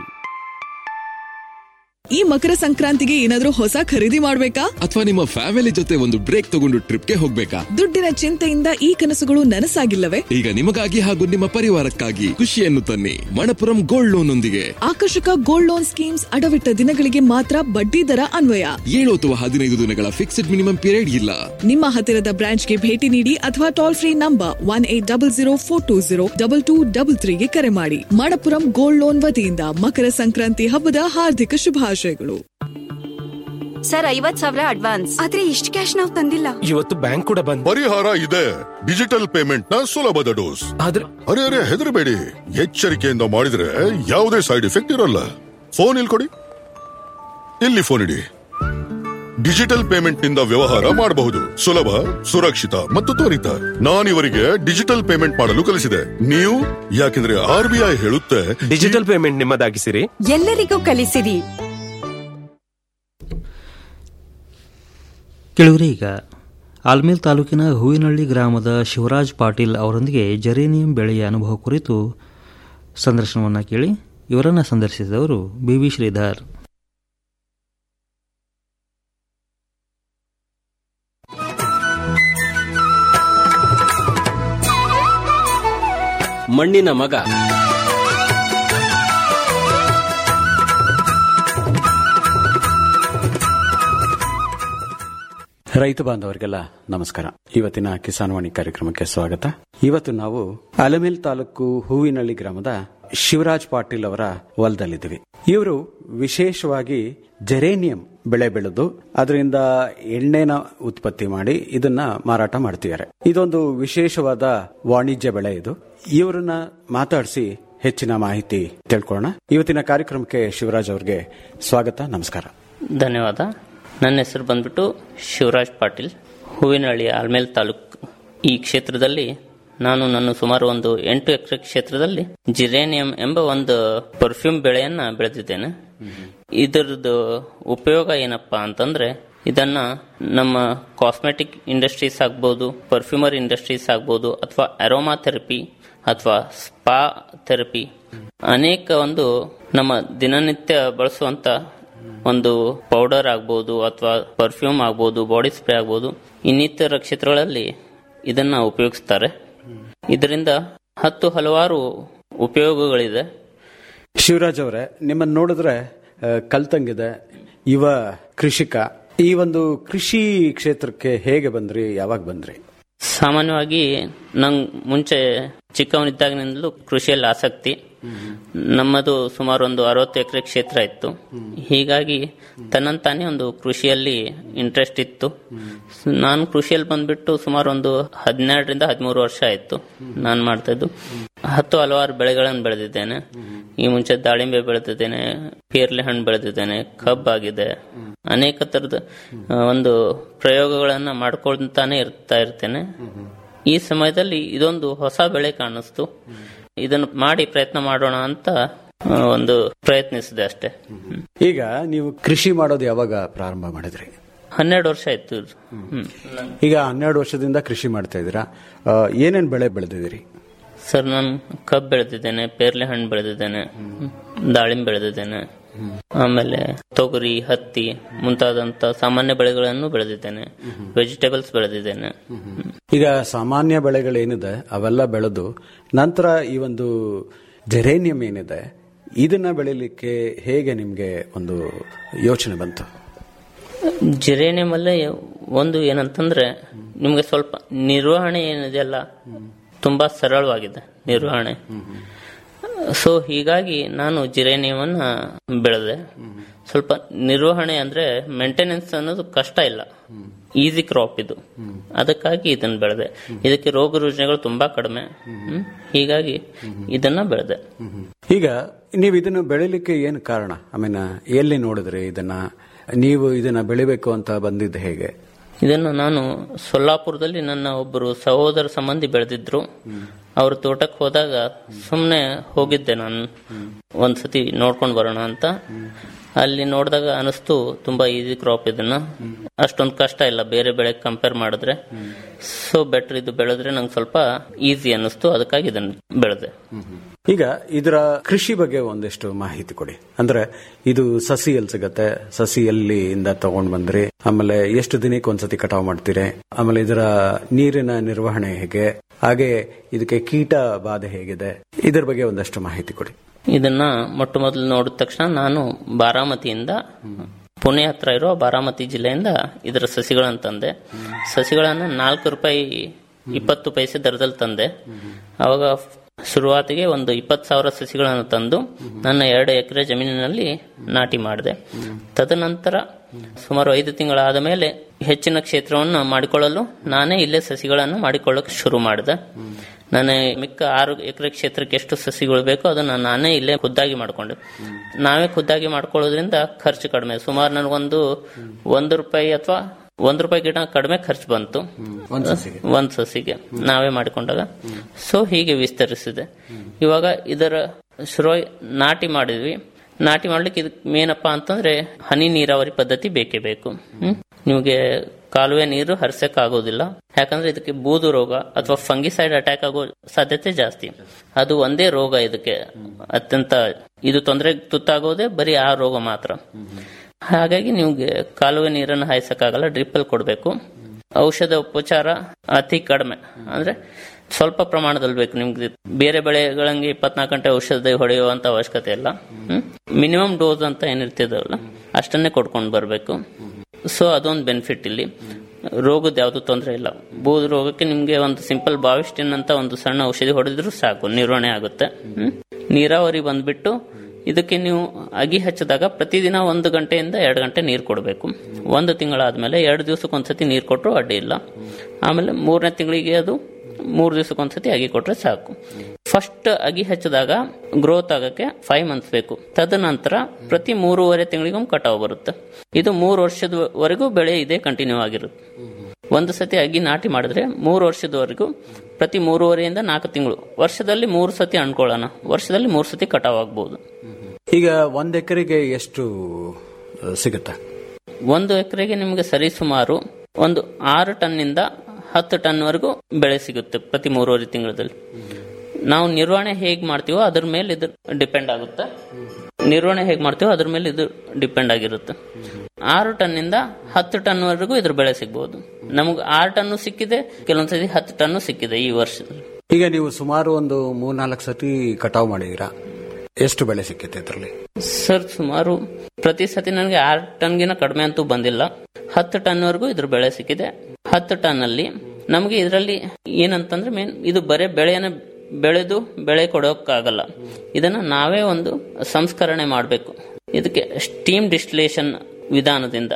ಈ ಮಕರ ಸಂಕ್ರಾಂತಿಗೆ ಏನಾದ್ರೂ ಹೊಸ ಖರೀದಿ ಮಾಡ್ಬೇಕಾ ಅಥವಾ ನಿಮ್ಮ ಫ್ಯಾಮಿಲಿ ಜೊತೆ ಒಂದು ಬ್ರೇಕ್ ತಗೊಂಡು ಟ್ರಿಪ್ಗೆ ಹೋಗ್ಬೇಕಾ ದುಡ್ಡಿನ ಚಿಂತೆಯಿಂದ ಈ ಕನಸುಗಳು ನನಸಾಗಿಲ್ಲವೇ ಈಗ ನಿಮಗಾಗಿ ಹಾಗೂ ನಿಮ್ಮ ಪರಿವಾರಕ್ಕಾಗಿ ಖುಷಿಯನ್ನು ತನ್ನಿ ಮಣಪುರಂ ಗೋಲ್ಡ್ ಲೋನ್ ಒಂದಿಗೆ ಆಕರ್ಷಕ ಗೋಲ್ಡ್ ಲೋನ್ ಸ್ಕೀಮ್ಸ್ ಅಡವಿಟ್ಟ ದಿನಗಳಿಗೆ ಮಾತ್ರ ಬಡ್ಡಿ ದರ ಅನ್ವಯ ಏಳು ಅಥವಾ ಹದಿನೈದು ದಿನಗಳ ಫಿಕ್ಸ್ಡ್ ಮಿನಿಮಮ್ ಪೀರಿಯಡ್ ಇಲ್ಲ ನಿಮ್ಮ ಹತ್ತಿರದ ಬ್ರಾಂಚ್ಗೆ ಭೇಟಿ ನೀಡಿ ಅಥವಾ toll free number one eight double zero four two zero double two double ತ್ರೀಗೆ ಕರೆ ಮಾಡಿ ಮಣಪುರಂ ಗೋಲ್ಡ್ ಲೋನ್ ವತಿಯಿಂದ ಮಕರ ಸಂಕ್ರಾಂತಿ ಹಬ್ಬದ ಹಾರ್ದಿಕ ಶುಭಾಶಯಗಳು ಸರ್ ಐವತ್ ಸಾವಿರ ಅಡ್ವಾನ್ಸ್ ಆದ್ರೆ ಇಷ್ಟು ಕ್ಯಾಶ್ ನಾವು ತಂದಿಲ್ಲ ಇವತ್ತು ಬ್ಯಾಂಕ್ ಕೂಡ ಬಂದ್ ಪರಿಹಾರ ಇದೆ ಡಿಜಿಟಲ್ ಪೇಮೆಂಟ್ ನ ಸುಲಭದ ಡೋಸ್ ಆದ್ರೆ ಅರೆ ಅರೆ ಹೆದರಬೇಡಿ ಎಚ್ಚರಿಕೆಯಿಂದ ಮಾಡಿದ್ರೆ ಯಾವುದೇ ಸೈಡ್ ಎಫೆಕ್ಟ್ ಇರಲ್ಲ ಫೋನ್ ಇಲ್ಲಿ ಕೊಡಿ ಇಲ್ಲಿ ಫೋನ್ ಇಡಿ ಡಿಜಿಟಲ್ ಪೇಮೆಂಟ್ ನಿಂದ ವ್ಯವಹಾರ ಮಾಡಬಹುದು ಸುಲಭ ಸುರಕ್ಷಿತ ಮತ್ತು ತ್ವರಿತ ನಾನಿವರಿಗೆ ಡಿಜಿಟಲ್ ಪೇಮೆಂಟ್ ಮಾಡಲು ಕಲಿಸಿದೆ ನೀವು ಯಾಕೆಂದ್ರೆ ಆರ್ ಬಿ ಐ ಹೇಳುತ್ತೆ ಡಿಜಿಟಲ್ ಪೇಮೆಂಟ್ ನಿಮ್ಮದಾಗಿಸಿರಿ ಎಲ್ಲರಿಗೂ ಕಲಿಸಿರಿ ಕೇಳುವರೆ ಈಗ ಆಲ್ಮೇಲ್ ತಾಲೂಕಿನ ಹೂವಿನಹಳ್ಳಿ ಗ್ರಾಮದ ಶಿವರಾಜ್ ಪಾಟೀಲ್ ಅವರೊಂದಿಗೆ ಜರೇನಿಯಂ ಬೆಳೆಯ ಅನುಭವ ಕುರಿತು ಸಂದರ್ಶನವನ್ನು ಕೇಳಿ ಇವರನ್ನು ಸಂದರ್ಶಿಸಿದವರು ಬಿ ವಿ ಶ್ರೀಧರ್ ಮಣ್ಣಿನ ಮಗ ರೈತ ಬಾಂಧವರಿಗೆಲ್ಲ ನಮಸ್ಕಾರ ಇವತ್ತಿನ ಕಿಸಾನ್ ವಾಣಿ ಕಾರ್ಯಕ್ರಮಕ್ಕೆ ಸ್ವಾಗತ ಇವತ್ತು ನಾವು ಅಲಮೇಲ್ ತಾಲೂಕು ಹೂವಿನಹಳ್ಳಿ ಗ್ರಾಮದ ಶಿವರಾಜ್ ಪಾಟೀಲ್ ಅವರ ಹೊಲದಲ್ಲಿದ್ದೀವಿ ಇವರು ವಿಶೇಷವಾಗಿ ಜೆರೇನಿಯಂ ಬೆಳೆ ಬೆಳೆದು ಅದರಿಂದ ಎಣ್ಣೆನ ಉತ್ಪತ್ತಿ ಮಾಡಿ ಇದನ್ನ ಮಾರಾಟ ಮಾಡ್ತಿದ್ದಾರೆ ಇದೊಂದು ವಿಶೇಷವಾದ ವಾಣಿಜ್ಯ ಬೆಳೆ ಇದು ಇವರನ್ನ ಮಾತಾಡಿಸಿ ಹೆಚ್ಚಿನ ಮಾಹಿತಿ ತಿಳ್ಕೊಳ್ಳೋಣ ಇವತ್ತಿನ ಕಾರ್ಯಕ್ರಮಕ್ಕೆ ಶಿವರಾಜ್ ಅವರಿಗೆ ಸ್ವಾಗತ ನಮಸ್ಕಾರ ಧನ್ಯವಾದ ನನ್ನ ಹೆಸರು ಬಂದ್ಬಿಟ್ಟು ಶಿವರಾಜ್ ಪಾಟೀಲ್ ಹೂವಿನಹಳ್ಳಿ ಆಲ್ಮೇಲ್ ತಾಲೂಕ್ ಈ ಕ್ಷೇತ್ರದಲ್ಲಿ ನಾನು ನನ್ನ ಸುಮಾರು ಒಂದು ಎಂಟು ಎಕರೆ ಕ್ಷೇತ್ರದಲ್ಲಿ ಜಿರೇನಿಯಂ ಎಂಬ ಒಂದು ಪರ್ಫ್ಯೂಮ್ ಬೆಳೆಯನ್ನ ಬೆಳೆದಿದ್ದೇನೆ ಇದರದ್ದು ಉಪಯೋಗ ಏನಪ್ಪಾ ಅಂತಂದ್ರೆ ಇದನ್ನ ನಮ್ಮ ಕಾಸ್ಮೆಟಿಕ್ ಇಂಡಸ್ಟ್ರೀಸ್ ಆಗ್ಬೋದು ಪರ್ಫ್ಯೂಮರ್ ಇಂಡಸ್ಟ್ರೀಸ್ ಆಗ್ಬೋದು ಅಥವಾ ಅರೋಮಾ ಥೆರಪಿ ಅಥವಾ ಸ್ಪಾ ಥೆರಪಿ ಅನೇಕ ಒಂದು ನಮ್ಮ ದಿನನಿತ್ಯ ಬಳಸುವಂತ ಒಂದು ಪೌಡರ್ ಆಗ್ಬೋದು ಅಥವಾ ಪರ್ಫ್ಯೂಮ್ ಆಗ್ಬೋದು ಬಾಡಿ ಸ್ಪ್ರೇ ಆಗ್ಬೋದು ಇನ್ನಿತರ ಕ್ಷೇತ್ರಗಳಲ್ಲಿ ಇದನ್ನ ಉಪಯೋಗಿಸ್ತಾರೆ ಇದರಿಂದ ಹತ್ತು ಹಲವಾರು ಉಪಯೋಗಗಳಿದೆ ಶಿವರಾಜ್ ಅವರೇ ನಿಮ್ಮನ್ನು ನೋಡಿದ್ರೆ ಆ, ಕಲ್ತಂಗಿದೆ ಯುವ ಕೃಷಿಕ ಈ ಒಂದು ಕೃಷಿ ಕ್ಷೇತ್ರಕ್ಕೆ ಹೇಗೆ ಬಂದ್ರಿ ಯಾವಾಗ ಬಂದ್ರಿ ಸಾಮಾನ್ಯವಾಗಿ ನಂಗೆ ಮುಂಚೆ ಚಿಕ್ಕವನಿದ್ದಾಗಿನಿಂದಲೂ ಕೃಷಿಯಲ್ಲಿ ಆಸಕ್ತಿ ನಮ್ಮದು ಸುಮಾರು ಒಂದು ಅರವತ್ತು ಎಕರೆ ಕ್ಷೇತ್ರ ಇತ್ತು ಹೀಗಾಗಿ ತನ್ನಂತಾನೇ ಒಂದು ಕೃಷಿಯಲ್ಲಿ ಇಂಟ್ರೆಸ್ಟ್ ಇತ್ತು ನಾನು ಕೃಷಿಯಲ್ಲಿ ಬಂದ್ಬಿಟ್ಟು ಸುಮಾರು ಒಂದು ಹದಿನೆರಡರಿಂದ ಹದಿಮೂರು ವರ್ಷ ಆಯ್ತು ನಾನು ಮಾಡ್ತಾ ಇದ್ದು ಹತ್ತು ಹಲವಾರು ಬೆಳೆಗಳನ್ನು ಬೆಳೆದಿದ್ದೇನೆ ಈ ಮುಂಚೆ ದಾಳಿಂಬೆ ಬೆಳೆದಿದ್ದೇನೆ ಪೇರ್ಲೆ ಹಣ್ಣು ಬೆಳೆದಿದ್ದೇನೆ ಕಬ್ಬಾಗಿದೆ ಅನೇಕ ತರದ ಆ, ಒಂದು ಪ್ರಯೋಗಗಳನ್ನ ಮಾಡ್ಕೊಳ್ತಾನೆ ಇರ್ತಾ ಇರ್ತೇನೆ ಈ ಸಮಯದಲ್ಲಿ ಇದೊಂದು ಹೊಸ ಬೆಳೆ ಕಾಣಿಸ್ತು ಇದನ್ನು ಮಾಡಿ ಪ್ರಯತ್ನ ಮಾಡೋಣ ಅಂತ ಆ, ಒಂದು ಪ್ರಯತ್ನಿಸಿದೆ ಅಷ್ಟೇ ಈಗ ನೀವು ಕೃಷಿ ಮಾಡೋದು ಯಾವಾಗ ಪ್ರಾರಂಭ ಮಾಡಿದ್ರಿ ಹನ್ನೆರಡು ವರ್ಷ ಆಯ್ತು ಇದು. ಹ್ಮ್. ಈಗ ಹನ್ನೆರಡು ವರ್ಷದಿಂದ ಕೃಷಿ ಮಾಡ್ತಾ ಇದ್ದೀರಾ ಆ, ಏನೇನ್ ಬೆಳೆ ಬೆಳೆದಿದ್ದೀರಿ ಸರ್ ನಾನು ಕಬ್ಬು ಬೆಳೆದಿದ್ದೇನೆ ಪೇರ್ಲೆ ಹಣ್ಣು ಬೆಳೆದಿದ್ದೇನೆ ದಾಳಿಂಬೆ ಬೆಳೆದಿದ್ದೇನೆ ಆಮೇಲೆ ತೊಗರಿ ಹತ್ತಿ ಮುಂತಾದಂತ ಸಾಮಾನ್ಯ ಬೆಳೆಗಳನ್ನು ಬೆಳೆದಿದ್ದೇನೆ ವೆಜಿಟೇಬಲ್ಸ್ ಬೆಳೆದಿದ್ದೇನೆ ಈಗ ಸಾಮಾನ್ಯ ಬೆಳೆಗಳೇನಿದೆ ಅವೆಲ್ಲ ಬೆಳೆದು ನಂತರ ಈ ಒಂದು ಜೆರೇನಿಯಂ ಏನಿದೆ ಇದನ್ನ ಬೆಳಿಲಿಕ್ಕೆ ಹೇಗೆ ನಿಮಗೆ ಒಂದು ಯೋಚನೆ ಬಂತು ಜಿರೇನಿಯಂ ಅಲ್ಲೇ ಒಂದು ಏನಂತಂದ್ರೆ ನಿಮಗೆ ಸ್ವಲ್ಪ ನಿರ್ವಹಣೆ ಏನಿದೆಯಲ್ಲ ತುಂಬಾ ಸರಳವಾಗಿದೆ ನಿರ್ವಹಣೆ ಸೊ ಹೀಗಾಗಿ ನಾನು ಜಿರೇನಿಯಮನ್ನ ಬೆಳೆದೆ ಸ್ವಲ್ಪ ನಿರ್ವಹಣೆ ಅಂದ್ರೆ ಮೇಂಟೆನೆನ್ಸ್ ಅನ್ನೋದು ಕಷ್ಟ ಇಲ್ಲ ಈಸಿ ಕ್ರಾಪ್ ಇದು ಅದಕ್ಕಾಗಿ ಇದನ್ನ ಬೆಳೆದೆ ಇದಕ್ಕೆ ರೋಗ ರುಜಿನಗಳು ತುಂಬಾ ಕಡಿಮೆ ಹ್ಮ್. ಹೀಗಾಗಿ ಇದನ್ನ ಬೆಳೆದೆ ಈಗ ನೀವು ಇದನ್ನು ಬೆಳಿಲಿಕ್ಕೆ ಏನು ಕಾರಣ ಐ ಮೀನ್ ಎಲ್ಲಿ ನೋಡಿದ್ರಿ ಇದನ್ನ ನೀವು ಇದನ್ನ ಬೆಳಿಬೇಕು ಅಂತ ಬಂದಿದ್ದು ಹೇಗೆ ಇದನ್ನು ನಾನು ಸೊಲ್ಲಾಪುರದಲ್ಲಿ ನನ್ನ ಒಬ್ಬರು ಸಹೋದರ ಸಂಬಂಧಿ ಬೆಳೆದಿದ್ರು ಅವ್ರ ತೋಟಕ್ಕೆ ಹೋದಾಗ ಸುಮ್ಮನೆ ಹೋಗಿದ್ದೆ ನಾನು ಒಂದ್ಸತಿ ನೋಡ್ಕೊಂಡು ಬರೋಣ ಅಂತ ಅಲ್ಲಿ ನೋಡಿದಾಗ ಅನಿಸ್ತು ತುಂಬಾ ಈಸಿ ಕ್ರಾಪ್ ಇದನ್ನ ಅಷ್ಟೊಂದು ಕಷ್ಟ ಇಲ್ಲ ಬೇರೆ ಬೆಳೆ ಕಂಪೇರ್ ಮಾಡಿದ್ರೆ ಸೊ ಬೆಟರ್ ಇದು ಬೆಳೆದ್ರೆ ನಂಗೆ ಸ್ವಲ್ಪ ಈಸಿ ಅನ್ನಿಸ್ತು ಅದಕ್ಕಾಗಿ ಇದನ್ನ ಬೆಳೆದೆ ಈಗ ಇದರ ಕೃಷಿ ಬಗ್ಗೆ ಒಂದಿಷ್ಟು ಮಾಹಿತಿ ಕೊಡಿ ಅಂದ್ರೆ ಇದು ಸಸಿ ಎಲ್ಲಿ ಸಿಗತ್ತೆ ಸಸಿ ಎಲ್ಲಿಂದ ತಗೊಂಡ್ ಬಂದ್ರಿ ಆಮೇಲೆ ಎಷ್ಟು ದಿನಕ್ಕೆ ಒಂದ್ಸತಿ ಕಟಾವ್ ಮಾಡ್ತೀರಿ ಆಮೇಲೆ ಇದರ ನೀರಿನ ನಿರ್ವಹಣೆ ಹೇಗೆ ಹಾಗೆ ಇದಕ್ಕೆ ಕೀಟ ಬಾಧೆ ಹೇಗಿದೆ ಇದ್ರ ಬಗ್ಗೆ ಒಂದಷ್ಟು ಮಾಹಿತಿ ಕೊಡಿ ಇದನ್ನ ಮೊಟ್ಟ ಮೊದಲು ನೋಡಿದ ತಕ್ಷಣ ನಾನು ಬಾರಾಮತಿಯಿಂದ ಪುಣೆ ಹತ್ರ ಇರೋ ಬಾರಾಮತಿ ಜಿಲ್ಲೆಯಿಂದ ಇದರ ಸಸಿಗಳನ್ನು ತಂದೆ ಸಸಿಗಳನ್ನು ನಾಲ್ಕು ರೂಪಾಯಿ ಇಪ್ಪತ್ತು ಪೈಸೆ ದರದಲ್ಲಿ ತಂದೆ ಅವಾಗ ಶುರುವಾತಿಗೆ ಒಂದು ಇಪ್ಪತ್ತು ಸಾವಿರ ಸಸಿಗಳನ್ನು ತಂದು ನನ್ನ ಎರಡು ಎಕರೆ ಜಮೀನಿನಲ್ಲಿ ನಾಟಿ ಮಾಡಿದೆ ತದನಂತರ ಸುಮಾರು ಐದು ತಿಂಗಳಾದ ಮೇಲೆ ಹೆಚ್ಚಿನ ಕ್ಷೇತ್ರವನ್ನು ಮಾಡಿಕೊಳ್ಳಲು ನಾನೇ ಇಲ್ಲೇ ಸಸಿಗಳನ್ನು ಮಾಡಿಕೊಳ್ಳಕ್ಕೆ ಶುರು ಮಾಡಿದೆ ನಾನು ಮಿಕ್ಕ ಆರು ಎಕರೆ ಕ್ಷೇತ್ರಕ್ಕೆ ಎಷ್ಟು ಸಸಿಗಳು ಬೇಕೋ ಅದನ್ನು ನಾನೇ ಇಲ್ಲೇ ಖುದ್ದಾಗಿ ಮಾಡಿಕೊಂಡೆ ನಾವೇ ಖುದ್ದಾಗಿ ಮಾಡ್ಕೊಳ್ಳೋದ್ರಿಂದ ಖರ್ಚು ಕಡಿಮೆ ಸುಮಾರು ನನಗೊಂದು ಒಂದು ರೂಪಾಯಿ ಅಥವಾ ಒಂದು ರೂಪಾಯಿ ಗಿಡ ಕಡಿಮೆ ಖರ್ಚು ಬಂತು ಒಂದ್ ಸಸಿಗೆ? ಒಂದ್ ಸಸಿಗೆ ನಾವೇ ಮಾಡಿಕೊಂಡಾಗ ಸೊ ಹೀಗೆ ವಿಸ್ತರಿಸಿದೆ ಇವಾಗ ಇದರ ಶುರುವಾಗಿ ನಾಟಿ ಮಾಡಿದ್ವಿ ನಾಟಿ ಮಾಡ್ಲಿಕ್ಕೆ ಇದಕ್ಕೆ ಮೇನಪ್ಪ ಅಂತಂದ್ರೆ ಹನಿ ನೀರಾವರಿ ಪದ್ಧತಿ ಬೇಕೇ ಬೇಕು ಹ್ಮ್ ನಿಮಗೆ ಕಾಲುವೆ ನೀರು ಹರಿಸಕ್ ಆಗೋದಿಲ್ಲ ಯಾಕಂದ್ರೆ ಇದಕ್ಕೆ ಬೂದು ರೋಗ ಅಥವಾ ಫಂಗಿಸೈಡ್ ಅಟ್ಯಾಕ್ ಆಗೋ ಸಾಧ್ಯತೆ ಜಾಸ್ತಿ ಅದು ಒಂದೇ ರೋಗ ಇದಕ್ಕೆ ಅತ್ಯಂತ ಇದು ತೊಂದರೆ ತುತ್ತಾಗೋದೇ ಬರೀ ಆ ರೋಗ ಮಾತ್ರ ಹಾಗಾಗಿ ನಿಮ್ಗೆ ಕಾಲುವೆ ನೀರನ್ನು ಹಾಯಿಸಕ್ಕಾಗಲ್ಲ ಡ್ರಿಪ್ ಅಲ್ಲಿ ಕೊಡಬೇಕು ಔಷಧ ಉಪಚಾರ ಅತಿ ಕಡಿಮೆ ಅಂದ್ರೆ ಸ್ವಲ್ಪ ಪ್ರಮಾಣದಲ್ಲಿ ಬೇಕು ನಿಮ್ಗೆ ಬೇರೆ ಬೆಳೆಗಳಂಗೆ ಇಪ್ಪತ್ನಾಲ್ಕು ಗಂಟೆ ಔಷಧ ಹೊಡೆಯುವಂತ ಅವಶ್ಯಕತೆ ಇಲ್ಲ ಮಿನಿಮಮ್ ಡೋಸ್ ಅಂತ ಏನಿರ್ತಿದವಲ್ಲ ಅಷ್ಟನ್ನೇ ಕೊಡ್ಕೊಂಡು ಬರಬೇಕು ಸೊ ಅದೊಂದು ಬೆನಿಫಿಟ್ ಇಲ್ಲಿ ರೋಗದ ಯಾವುದು ತೊಂದರೆ ಇಲ್ಲ ಬೂದು ರೋಗಕ್ಕೆ ನಿಮ್ಗೆ ಒಂದು ಸಿಂಪಲ್ ಬಾವಿಸ್ಟಿನ್ ಅಂತ ಒಂದು ಸಣ್ಣ ಔಷಧಿ ಹೊಡೆದ್ರು ಸಾಕು ನಿರ್ವಹಣೆ ಆಗುತ್ತೆ ಹ್ಮ್? ನೀರಾವರಿ ಬಂದ್ಬಿಟ್ಟು ಇದಕ್ಕೆ ನೀವು ಅಗಿ ಹಚ್ಚಿದಾಗ ಪ್ರತಿದಿನ ಒಂದು ಗಂಟೆಯಿಂದ ಎರಡು ಗಂಟೆ ನೀರು ಕೊಡಬೇಕು ಒಂದು ತಿಂಗಳಾದ್ಮೇಲೆ ಎರಡು ದಿವಸಕ್ಕೆ ಒಂದ್ಸತಿ ನೀರು ಕೊಟ್ಟರು ಅಡ್ಡಿ ಇಲ್ಲ ಆಮೇಲೆ ಮೂರನೇ ತಿಂಗಳಿಗೆ ಅದು ಮೂರು ದಿವಸಕ್ಕೆ ಒಂದ್ಸತಿ ಅಗಿ ಕೊಟ್ರೆ ಸಾಕು ಫಸ್ಟ್ ಅಗಿ ಹಚ್ಚಿದಾಗ ಗ್ರೋತ್ ಆಗಕ್ಕೆ ಫೈವ್ ಮಂತ್ಸ್ ಬೇಕು ತದನಂತರ ಪ್ರತಿ ಮೂರುವರೆ ತಿಂಗಳಿಗೊಮ್ಮೆ ಕಟಾವು ಬರುತ್ತೆ ಇದು ಮೂರು ವರ್ಷದವರೆಗೂ ಬೆಳೆ ಇದೇ ಕಂಟಿನ್ಯೂ ಆಗಿರುತ್ತೆ ಒಂದು ಸತಿ ಅಗಿ ನಾಟಿ ಮಾಡಿದ್ರೆ ಮೂರು ವರ್ಷದವರೆಗೂ ಪ್ರತಿ ಮೂರುವರೆಯಿಂದ ನಾಲ್ಕು ತಿಂಗಳು ವರ್ಷದಲ್ಲಿ ಮೂರು ಸತಿ ಅಣ್ಕೊಳ್ಳೋಣ ವರ್ಷದಲ್ಲಿ ಮೂರು ಸತಿ ಕಟಾವ್ ಆಗ್ಬೋದು ಈಗ ಒಂದ್ ಎಕರೆಗೆ ಎಷ್ಟು ಆ, ಸಿಗುತ್ತೆ ಒಂದು ಎಕರೆಗೆ ನಿಮಗೆ ಸರಿಸುಮಾರು ಒಂದು ಆರು ಟನ್ನಿಂದ ಹತ್ತು ಟನ್ವರೆಗೂ ಬೆಳೆ ಸಿಗುತ್ತೆ ಪ್ರತಿ ಮೂರುವರೆ ತಿಂಗಳಲ್ಲಿ ನಾವು ನಿರ್ವಹಣೆ ಹೇಗೆ ಮಾಡ್ತೀವೋ ಅದ್ರ ಮೇಲೆ ಇದು ಡಿಪೆಂಡ್ ಆಗುತ್ತೆ ನಿರ್ವಹಣೆ ಹೇಗೆ ಮಾಡ್ತೀವೋ ಅದ್ರ ಮೇಲೆ ಇದು ಡಿಪೆಂಡ್ ಆಗಿರುತ್ತೆ ಆರು ಟನ್ನಿಂದ ಹತ್ತು ಟನ್ವರೆಗೂ ಇದ್ರ ಬೆಳೆ ಸಿಗ್ಬೋದು ನಮಗೆ ಆರು ಟನ್ನು ಸಿಕ್ಕಿದೆ ಕೆಲವೊಂದ್ಸತಿ ಹತ್ತು ಟನ್ನು ಸಿಕ್ಕಿದೆ ಈ ವರ್ಷದಲ್ಲಿ ಈಗ ನೀವು ಸುಮಾರು ಒಂದು ಮೂರ್ನಾಲ್ಕು ಸತಿ ಕಟಾವ್ ಮಾಡಿದೀರಾ ಎಷ್ಟು ಬೆಳೆ ಸಿಕ್ಕಿದೆ ಇದರಲ್ಲಿ ಸರ್ ಸುಮಾರು ಪ್ರತಿ ಸತಿ ನನಗೆ ಆರು ಟನ್ಗಿನ ಕಡಿಮೆ ಅಂತೂ ಬಂದಿಲ್ಲ ಹತ್ತು ಟನ್ವರೆಗೂ ಇದ್ರ ಬೆಳೆ ಸಿಕ್ಕಿದೆ ಹತ್ತು ಟನ್ ಅಲ್ಲಿ ನಮಗೆ ಇದರಲ್ಲಿ ಏನಂತಂದ್ರೆ ಮೇನ್ ಇದು ಬರೇ ಬೆಳೆಯನ್ನ ಬೆಳೆದು ಬೆಳೆ ಕೊಡೋಕ್ಕಾಗಲ್ಲ ಇದನ್ನ ನಾವೇ ಒಂದು ಸಂಸ್ಕರಣೆ ಮಾಡಬೇಕು ಇದಕ್ಕೆ ಸ್ಟೀಮ್ ಡಿಸ್ಟಿಲೇಷನ್ ವಿಧಾನದಿಂದ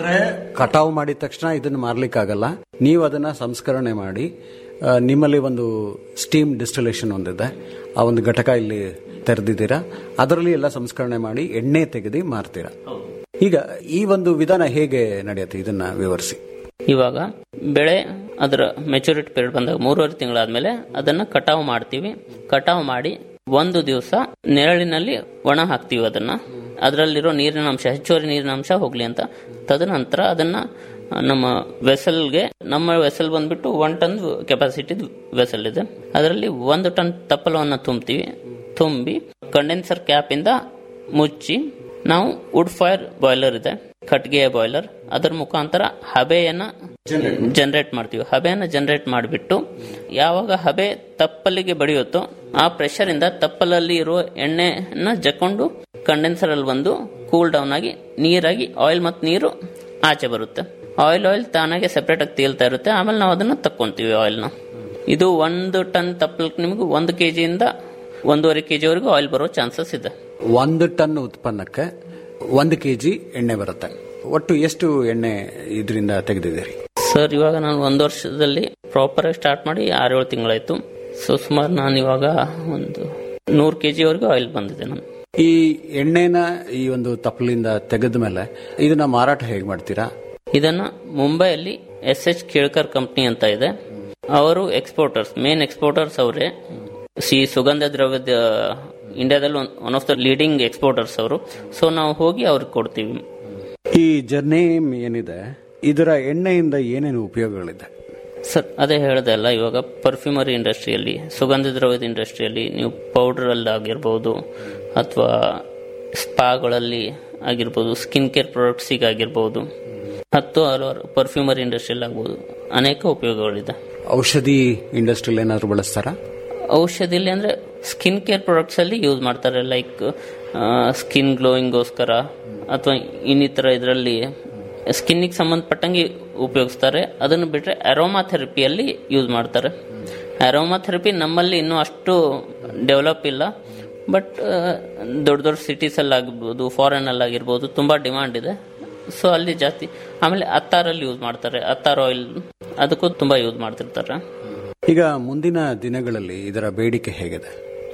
ಕಟಾವ್ ಮಾಡಿದ ತಕ್ಷಣ ಇದನ್ನ ಮಾರ್ಲಿಕ್ಕಾಗಲ್ಲ ನೀವು ಅದನ್ನ ಸಂಸ್ಕರಣೆ ಮಾಡಿ ಆ, ನಿಮ್ಮಲ್ಲಿ ಒಂದು ಸ್ಟೀಮ್ ಡಿಸ್ಟಿಲೇಷನ್ ಒಂದಿದೆ ಆ ಒಂದು ಘಟಕ ಇಲ್ಲಿ ತೆರೆದಿದ್ದೀರಾ ಅದರಲ್ಲಿ ಎಲ್ಲ ಸಂಸ್ಕರಣೆ ಮಾಡಿ ಎಣ್ಣೆ ತೆಗೆದು ಮಾರ್ತೀರಾ ಈಗ ಈ ಒಂದು ವಿಧಾನ ಹೇಗೆ ನಡೆಯುತ್ತೆ ಇದನ್ನ ವಿವರಿಸಿ ಇವಾಗ ಬೆಳೆ ಅದರ ಮೆಚುರಿಟಿ ಪೀರಿಯಡ್ ಬಂದಾಗ ಮೂರುವರೆ ತಿಂಗಳಾದ್ಮೇಲೆ ಅದನ್ನ ಕಟಾವು ಮಾಡ್ತೀವಿ ಕಟಾವು ಮಾಡಿ ಒಂದು ದಿವಸ ನೆರಳಿನಲ್ಲಿ ಒಣ ಹಾಕ್ತೀವಿ ಅದನ್ನ ಅದರಲ್ಲಿರೋ ನೀರಿನ ಅಂಶ ಹೆಚ್ಚುವರಿ ನೀರಿನ ಅಂಶ ಹೋಗ್ಲಿ ಅಂತ ತದನಂತರ ಅದನ್ನ ನಮ್ಮ ವೆಸಲ್ಗೆ ನಮ್ಮ ವೆಸಲ್ ಬಂದ್ಬಿಟ್ಟು ಒನ್ ಟನ್ ಕೆಪಾಸಿಟಿ ವೆಸಲ್ ಇದೆ ಅದರಲ್ಲಿ ಒಂದು ಟನ್ ತಪ್ಪಲವನ್ನು ತುಂಬ್ತೀವಿ ತುಂಬಿ ಕಂಡೆನ್ಸರ್ ಕ್ಯಾಪ್ ಇಂದ ಮುಚ್ಚಿ ನಾವು ವುಡ್ ಫೈರ್ ಬಾಯ್ಲರ್ ಇದೆ ಕಟ್ಗೆಯ ಬಾಯ್ಲರ್ ಅದರ ಮುಖಾಂತರ ಹಬೆಯನ್ನ ಜನರೇಟ್ ಮಾಡ್ತೀವಿ ಹಬೆಯನ್ನ ಜನರೇಟ್ ಮಾಡಿಬಿಟ್ಟು ಯಾವಾಗ ಹಬೆ ತಪ್ಪಲಿಗೆ ಬಡಿಯುತ್ತೋ ಆ ಪ್ರೆಷರ್ ಇಂದ ತಪ್ಪಲಲ್ಲಿ ಇರುವ ಎಣ್ಣೆನ ಜಕ್ಕೊಂಡು ಕಂಡೆನ್ಸರ್ ಅಲ್ಲಿ ಬಂದು ಕೂಲ್ ಡೌನ್ ಆಗಿ ನೀರಾಗಿ ಆಯಿಲ್ ಮತ್ತು ನೀರು ಆಚೆ ಬರುತ್ತೆ ಆಯಿಲ್ ಆಯಿಲ್ ತಾನಾಗೆ ಸೆಪರೇಟ್ ಆಗಿ ತೇಲ್ತಾ ಇರುತ್ತೆ ಆಮೇಲೆ ನಾವು ಅದನ್ನ ತಕ್ಕೊಂತೀವಿ ಆಯಿಲ್ನ ಇದು ಒಂದು ಟನ್ ತಪ್ಪಲಕ್ಕೆ ನಿಮಗೆ ಒಂದು ಕೆಜಿಯಿಂದ ಒಂದೂವರೆ ಕೆಜಿವರೆಗೂ ಆಯಿಲ್ ಬರೋ ಚಾನ್ಸಸ್ ಇದೆ ಒಂದು ಟನ್ ಉತ್ಪನ್ನಕ್ಕೆ ಒಂದು ಕೆಜಿ ಎಣ್ಣೆ ಬರುತ್ತೆ ಒಟ್ಟು ಎಷ್ಟು ಎಣ್ಣೆ ಇದರಿಂದ ತೆಗೆದಿದ್ದೀರಿ ಸರ್ ಇವಾಗ ನಾನು ಒಂದು ವರ್ಷದಲ್ಲಿ ಪ್ರಾಪರ್ ಆಗಿ ಸ್ಟಾರ್ಟ್ ಮಾಡಿ ಆರೇಳು ತಿಂಗಳಾಯ್ತು ಸೊ ಸುಮಾರು ನಾನು ಇವಾಗ ಒಂದು ನೂರು ಕೆ ಜಿವರೆಗೂ ಆಯಿಲ್ ಬಂದಿದೆ ನಾನು ಈ ಎಣ್ಣೆನ ಈ ಒಂದು ತಪ್ಪಲಿಂದ ತೆಗೆದ ಮೇಲೆ ಇದನ್ನ ಮಾರಾಟ ಹೇಗೆ ಮಾಡ್ತೀರಾ ಇದನ್ನ ಮುಂಬೈಯಲ್ಲಿ ಎಸ್ ಎಚ್ ಕೇಳ್ಕರ್ ಕಂಪ್ನಿ ಅಂತ ಇದೆ ಅವರು ಎಕ್ಸ್ಪೋರ್ಟರ್ಸ್ ಮೇನ್ ಎಕ್ಸ್ಪೋರ್ಟರ್ಸ್ ಅವರೇ ಸಿ ಸುಗಂಧ ದ್ರವ್ಯದ ಇಂಡಿಯಾದಲ್ಲಿ one of the leading exporters ಅವರು ಸೊ ನಾವು ಹೋಗಿ ಅವ್ರಿಗೆ ಕೊಡ್ತೀವಿ ಈ ಜರ್ನೇಮ್ ಏನಿದೆ ಇದರ ಎಣ್ಣೆಯಿಂದ ಏನೇನು ಉಪಯೋಗಗಳಿದೆ ಸರ್ ಅದೇ ಹೇಳ್ದೆ ಅಲ್ಲ ಇವಾಗ ಪರ್ಫ್ಯೂಮರಿ ಇಂಡಸ್ಟ್ರಿಯಲ್ಲಿ ಸುಗಂಧ ದ್ರವ್ಯದ ಇಂಡಸ್ಟ್ರಿಯಲ್ಲಿ ನೀವು ಪೌಡರ್ ಅಲ್ಲಿ ಆಗಿರ್ಬೋದು ಅಥವಾ ಸ್ಪಾಗಳಲ್ಲಿ ಆಗಿರ್ಬೋದು ಸ್ಕಿನ್ ಕೇರ್ ಪ್ರಾಡಕ್ಟ್ಸಿಗೆ ಆಗಿರ್ಬೋದು ಹತ್ತು ಹಲವಾರು ಪರ್ಫ್ಯೂಮರಿ ಇಂಡಸ್ಟ್ರಿಯಲ್ಲಿ ಆಗ್ಬೋದು ಅನೇಕ ಉಪಯೋಗಗಳಿದೆ ಔಷಧಿ ಇಂಡಸ್ಟ್ರಿಯಲ್ಲಿ ಏನಾದ್ರು ಬಳಸ್ತಾರಾ ಔಷಧಿಲಿ ಅಂದ್ರೆ ಸ್ಕಿನ್ ಕೇರ್ ಪ್ರಾಡಕ್ಟ್ಸ್ ಅಲ್ಲಿ ಯೂಸ್ ಮಾಡ್ತಾರೆ ಲೈಕ್ ಸ್ಕಿನ್ ಗ್ಲೋಯಿಂಗ್ಗೋಸ್ಕರ ಅಥವಾ ಇನ್ನಿತರ ಇದರಲ್ಲಿ ಸ್ಕಿನ್ನಿಗೆ ಸಂಬಂಧಪಟ್ಟಂಗೆ ಉಪಯೋಗಿಸ್ತಾರೆ ಅದನ್ನು ಬಿಟ್ಟರೆ ಅರೋಮಾ ಥೆರಪಿಯಲ್ಲಿ ಯೂಸ್ ಮಾಡ್ತಾರೆ ಅರೋಮಾ ಥೆರಪಿ ನಮ್ಮಲ್ಲಿ ಇನ್ನೂ ಅಷ್ಟು ಡೆವಲಪ್ ಇಲ್ಲ ಬಟ್ ದೊಡ್ಡ ದೊಡ್ಡ ಸಿಟೀಸಲ್ಲಿ ಆಗಿರ್ಬೋದು ಫಾರಿನಲ್ಲಿ ಆಗಿರ್ಬೋದು ತುಂಬ ಡಿಮಾಂಡ್ ಇದೆ ಸೊ ಅಲ್ಲಿ ಜಾಸ್ತಿ ಆಮೇಲೆ ಅತ್ತಾರಲ್ಲಿ ಯೂಸ್ ಮಾಡ್ತಾರೆ ಅತ್ತಾರ್ ಆಯಿಲ್ ಅದಕ್ಕೂ ತುಂಬ ಯೂಸ್ ಮಾಡ್ತಿರ್ತಾರೆ ಈಗ ಮುಂದಿನ ದಿನಗಳಲ್ಲಿ ಇದರ ಬೇಡಿಕೆ ಹೇಗಿದೆ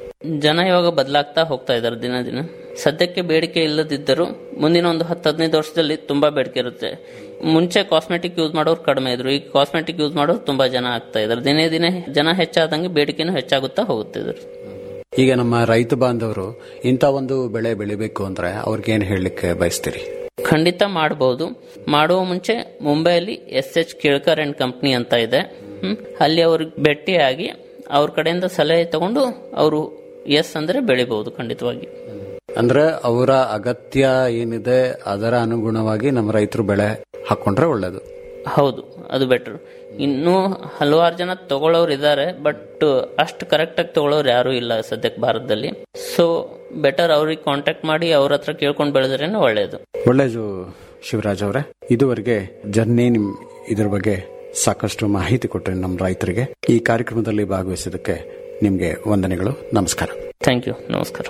ಜನ ಇವಾಗ ಬದಲಾಗ್ತಾ ಹೋಗ್ತಾ ಇದ್ದಾರೆ ದಿನ ದಿನ ಸದ್ಯಕ್ಕೆ ಬೇಡಿಕೆ ಇಲ್ಲದಿದ್ದರೂ ಮುಂದಿನ ಒಂದು ಹತ್ತು ಹದಿನೈದು ವರ್ಷದಲ್ಲಿ ತುಂಬಾ ಬೇಡಿಕೆ ಇರುತ್ತೆ ಮುಂಚೆ ಕಾಸ್ಮೆಟಿಕ್ ಯೂಸ್ ಮಾಡೋರು ಕಡಿಮೆ ಇದ್ರು ಈಗ ಕಾಸ್ಮೆಟಿಕ್ ಯೂಸ್ ಮಾಡೋರು ತುಂಬಾ ಜನ ಆಗ್ತಾ ಇದ್ದಾರೆ ದಿನೇ ದಿನೇ ಜನ ಹೆಚ್ಚಾದಂಗೆ ಬೇಡಿಕೆನೂ ಹೆಚ್ಚಾಗುತ್ತಾ ಹೋಗುತ್ತೆ ಇದ್ರ ಈಗ ನಮ್ಮ ರೈತ ಬಾಂಧವರು ಇಂಥ ಒಂದು ಬೆಳೆ ಬೆಳಿಬೇಕು ಅಂದ್ರೆ ಅವ್ರಿಗೆ ಏನ್ ಹೇಳಲಿಕ್ಕೆ ಬಯಸ್ತೀರಿ ಖಂಡಿತ ಮಾಡಬಹುದು ಮಾಡುವ ಮುಂಚೆ ಮುಂಬೈಯಲ್ಲಿ S H Kelkar and company ಅಂತ ಇದೆ ಹ್ಮ್ ಅಲ್ಲಿ ಅವ್ರಿಗೆ ಭೇಟಿಯಾಗಿ ಅವ್ರ ಕಡೆಯಿಂದ ಸಲಹೆ ತಗೊಂಡು ಅವರು ಎಸ್ ಅಂದ್ರೆ ಬೆಳಿಬಹುದು ಖಂಡಿತವಾಗಿ ಅಂದ್ರೆ ಅವರ ಅಗತ್ಯ ಏನಿದೆ ಅದರ ಅನುಗುಣವಾಗಿ ನಮ್ಮ ರೈತರು ಬೆಳೆ ಹಾಕೊಂಡ್ರೆ ಒಳ್ಳೇದು ಹೌದು ಅದು ಬೆಟರ್ ಇನ್ನೂ ಹಲವಾರು ಜನ ತಗೊಳ್ಳೋರು ಇದ್ದಾರೆ ಬಟ್ ಅಷ್ಟು ಕರೆಕ್ಟ್ ಆಗಿ ತಗೊಳ್ಳೋರು ಯಾರು ಇಲ್ಲ ಸದ್ಯಕ್ಕೆ ಭಾರತದಲ್ಲಿ ಸೊ ಬೆಟರ್ ಅವ್ರಿಗೆ ಕಾಂಟ್ಯಾಕ್ಟ್ ಮಾಡಿ ಅವ್ರ ಹತ್ರ ಕೇಳ್ಕೊಂಡು ಬೆಳೆದ್ರೇನೆ ಒಳ್ಳೇದು ಒಳ್ಳೇದು ಶಿವರಾಜ್ ಅವರೇ ಇದುವರೆಗೆ ಜರ್ನಿ ನಿಮ್ ಇದ್ರ ಬಗ್ಗೆ ಸಾಕಷ್ಟು ಮಾಹಿತಿ ಕೊಟ್ಟರೆ ನಮ್ಮ ರೈತರಿಗೆ ಈ ಕಾರ್ಯಕ್ರಮದಲ್ಲಿ ಭಾಗವಹಿಸಿದ್ದಕ್ಕೆ ನಿಮ್ಗೆ ವಂದನೆಗಳು ನಮಸ್ಕಾರ ಥ್ಯಾಂಕ್ ಯು ನಮಸ್ಕಾರ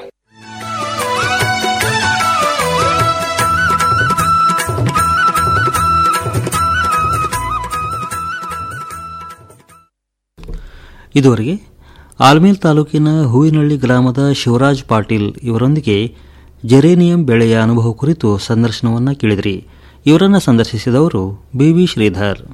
ಇದುವರೆಗೆ ಆಲ್ಮೇಲ್ ತಾಲೂಕಿನ ಹೂವಿನಹಳ್ಳಿ ಗ್ರಾಮದ ಶಿವರಾಜ್ ಪಾಟೀಲ್ ಇವರೊಂದಿಗೆ ಜೆರೇನಿಯಂ ಬೆಳೆಯ ಅನುಭವ ಕುರಿತು ಸಂದರ್ಶನವನ್ನ ಕೇಳಿದ್ರಿ ಇವರನ್ನ ಸಂದರ್ಶಿಸಿದವರು ಬಿವಿ ಶ್ರೀಧರ್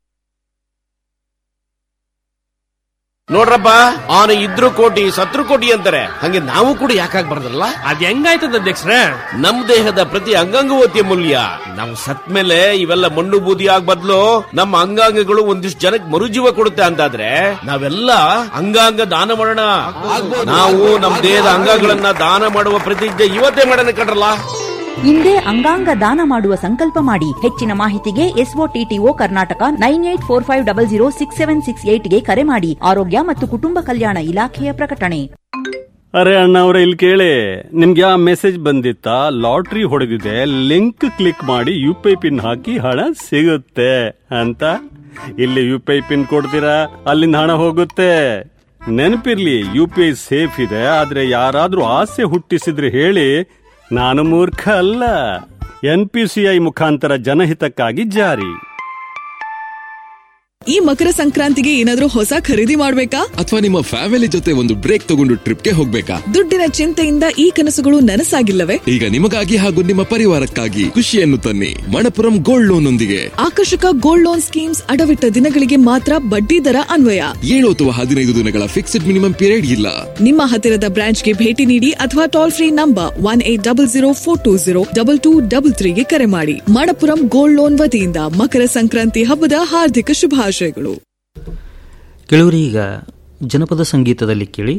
ನೋಡ್ರಪ್ಪ ಅವನು ಇದ್ರು ಕೋಟಿ ಸತ್ರು ಕೋಟಿ ಅಂತಾರೆ ಹಂಗೆ ನಾವು ಕೂಡ ಯಾಕಾಗ್ಬಾರ್ದಲ್ಲ ಅದ್ ಹೆಂಗಾಯ್ತದ ಅಧ್ಯಕ್ಷರೇ ನಮ್ ದೇಹದ ಪ್ರತಿ ಅಂಗಾಂಗವೂ ಅತಿ ಅಮೂಲ್ಯ ನಾವು ಸತ್ ಮೇಲೆ ಇವೆಲ್ಲ ಮಣ್ಣು ಬೂದಿ ಆಗ್ ಬದ್ಲು ನಮ್ಮ ಅಂಗಾಂಗಗಳು ಒಂದಿಷ್ಟು ಜನಕ್ಕೆ ಮರುಜೀವ ಕೊಡುತ್ತೆ ಅಂತಾದ್ರೆ ನಾವೆಲ್ಲ ಅಂಗಾಂಗ ದಾನ ಮಾಡೋಣ ನಾವು ನಮ್ ದೇಹದ ಅಂಗಗಳನ್ನ ದಾನ ಮಾಡುವ ಪ್ರತಿಜ್ಞೆ ಇವತ್ತೇ ಮಾಡೋಣ ಕಣ್ರಲ್ಲ ಹಿಂದೆ ಅಂಗಾಂಗ ದಾನ ಮಾಡುವ ಸಂಕಲ್ಪ ಮಾಡಿ ಹೆಚ್ಚಿನ ಮಾಹಿತಿಗೆ SOTTO Karnataka nine eight four five double zero six seven six ಏಟ್ಗೆ ಕರೆ ಮಾಡಿ ಆರೋಗ್ಯ ಮತ್ತು ಕುಟುಂಬ ಕಲ್ಯಾಣ ಇಲಾಖೆಯ ಪ್ರಕಟಣೆ ಅರೆ ಅಣ್ಣ ಅವ್ರೆ ಇಲ್ಲಿ ಕೇಳಿ ನಿಮ್ಗೆ ಆ ಮೆಸೇಜ್ ಬಂದಿತ್ತಾ ಲಾಟ್ರಿ ಹೊಡೆದಿದೆ ಲಿಂಕ್ ಕ್ಲಿಕ್ ಮಾಡಿ ಯು ಪಿ ಐ ಪಿನ್ ಹಾಕಿ ಹಣ ಸಿಗುತ್ತೆ ಅಂತ ಇಲ್ಲಿ ಯು ಪಿ ಐ ಪಿನ್ ಕೊಡ್ತೀರಾ ಅಲ್ಲಿಂದ ಹಣ ಹೋಗುತ್ತೆ ನೆನಪಿರ್ಲಿ ಯು ಪಿ ಐ ಸೇಫ್ ಇದೆ ಆದ್ರೆ ಯಾರಾದ್ರೂ ಆಸೆ ಹುಟ್ಟಿಸಿದ್ರೆ ಹೇಳಿ ನಾನು ಮೂರ್ಖ ಅಲ್ಲ ಎನ್ ಪಿ ಸಿ ಐ ಮುಖಾಂತರ ಜನಹಿತಕ್ಕಾಗಿ ಜಾರಿ ಈ ಮಕರ ಸಂಕ್ರಾಂತಿಗೆ ಏನಾದ್ರೂ ಹೊಸ ಖರೀದಿ ಮಾಡ್ಬೇಕಾ ಅಥವಾ ನಿಮ್ಮ ಫ್ಯಾಮಿಲಿ ಜೊತೆ ಒಂದು ಬ್ರೇಕ್ ತಗೊಂಡು ಟ್ರಿಪ್ಗೆ ಹೋಗ್ಬೇಕಾ ದುಡ್ಡಿನ ಚಿಂತೆಯಿಂದ ಈ ಕನಸುಗಳು ನನಸಾಗಿಲ್ಲವೇ ಈಗ ನಿಮಗಾಗಿ ಹಾಗೂ ನಿಮ್ಮ ಪರಿವಾರಕ್ಕಾಗಿ ಖುಷಿಯನ್ನು ತನ್ನಿ ಮಣಪುರಂ ಗೋಲ್ಡ್ ಲೋನ್ ಒಂದಿಗೆ ಆಕರ್ಷಕ ಗೋಲ್ಡ್ ಲೋನ್ ಸ್ಕೀಮ್ಸ್ ಅಡವಿಟ್ಟ ದಿನಗಳಿಗೆ ಮಾತ್ರ ಬಡ್ಡಿ ದರ ಅನ್ವಯ ಏಳು ಅಥವಾ ಹದಿನೈದು ದಿನಗಳ ಫಿಕ್ಸ್ಡ್ ಮಿನಿಮಮ್ ಪೀರಿಯಡ್ ಇಲ್ಲ ನಿಮ್ಮ ಹತ್ತಿರದ ಬ್ರಾಂಚ್ಗೆ ಭೇಟಿ ನೀಡಿ ಅಥವಾ toll free number one eight double zero four two zero double two double ತ್ರೀಗೆ ಕರೆ ಮಾಡಿ ಮಣಪುರಂ ಗೋಲ್ಡ್ ಲೋನ್ ವತಿಯಿಂದ ಮಕರ ಸಂಕ್ರಾಂತಿ ಹಬ್ಬದ ಹಾರ್ದಿಕ ಶುಭಾಶಯಗಳು ಕೆಲವರು ಈಗ ಜನಪದ ಸಂಗೀತದಲ್ಲಿ ಕೇಳಿ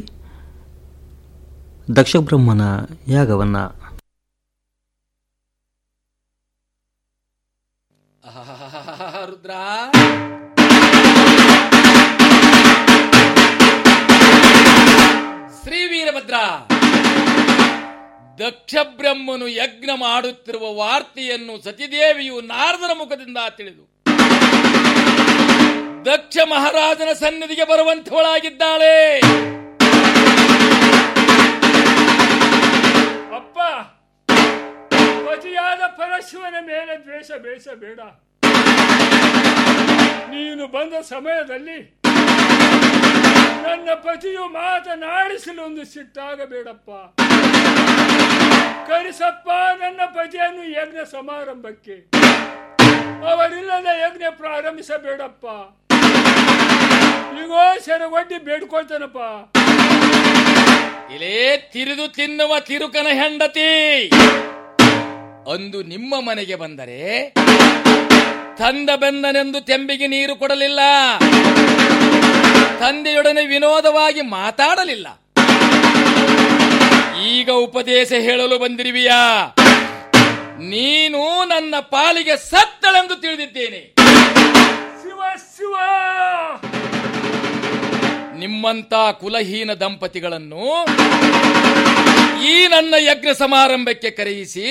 ದಕ್ಷ ಬ್ರಹ್ಮನ ಯಾಗವನ್ನ ರುದ್ರ ಶ್ರೀ ವೀರಭದ್ರ ದಕ್ಷ ಬ್ರಹ್ಮನು ಯಜ್ಞ ಮಾಡುತ್ತಿರುವ ವಾರ್ತೆಯನ್ನು ಸತಿದೇವಿಯು ನಾರದರ ಮುಖದಿಂದ ತಿಳಿದು ದಕ್ಷ ಮಹಾರಾಜನ ಸನ್ನಿಧಿಗೆ ಬರುವಂತವಳಾಗಿದ್ದಾಳೆ ಅಪ್ಪ ಪತಿಯಾದ ಪರಶುವನ ಮೇಲೆ ದ್ವೇಷ ಬೇಡ ನೀನು ಬಂದ ಸಮಯದಲ್ಲಿ ನನ್ನ ಪತಿಯು ಮಾತನಾಡಿಸಲು ಒಂದು ಸಿಟ್ಟಾಗಬೇಡಪ್ಪ ಕರಿಸಪ್ಪ ನನ್ನ ಪತಿಯನ್ನು ಯಜ್ಞ ಸಮಾರಂಭಕ್ಕೆ ಅವರಿಲ್ಲದ ಯಜ್ಞ ಪ್ರಾರಂಭಿಸಬೇಡಪ್ಪ ಈಗೋ ಸೆರಗೊಡ್ಡಿ ಬೇಡ್ಕೊಳ್ತಾನಪ್ಪ ಇಲೇ ತಿರಿದು ತಿನ್ನುವ ತಿರುಕನ ಹೆಂಡತಿ ಅಂದು ನಿಮ್ಮ ಮನೆಗೆ ಬಂದರೆ ತಂದ ಬೆಂದನೆಂದು ತೆಂಬಿಗೆ ನೀರು ಕೊಡಲಿಲ್ಲ ತಂದೆಯೊಡನೆ ವಿನೋದವಾಗಿ ಮಾತಾಡಲಿಲ್ಲ ಈಗ ಉಪದೇಶ ಹೇಳಲು ಬಂದಿರುವಿಯಾ ನೀನು ನನ್ನ ಪಾಲಿಗೆ ಸತ್ತಳೆಂದು ತಿಳಿದಿದ್ದೇನೆ ಶಿವ ಶಿವ ನಿಮ್ಮಂತ ಕುಲಹೀನ ದಂಪತಿಗಳನ್ನು ಈ ನನ್ನ ಯಜ್ಞ ಸಮಾರಂಭಕ್ಕೆ ಕರೆಯಿಸಿ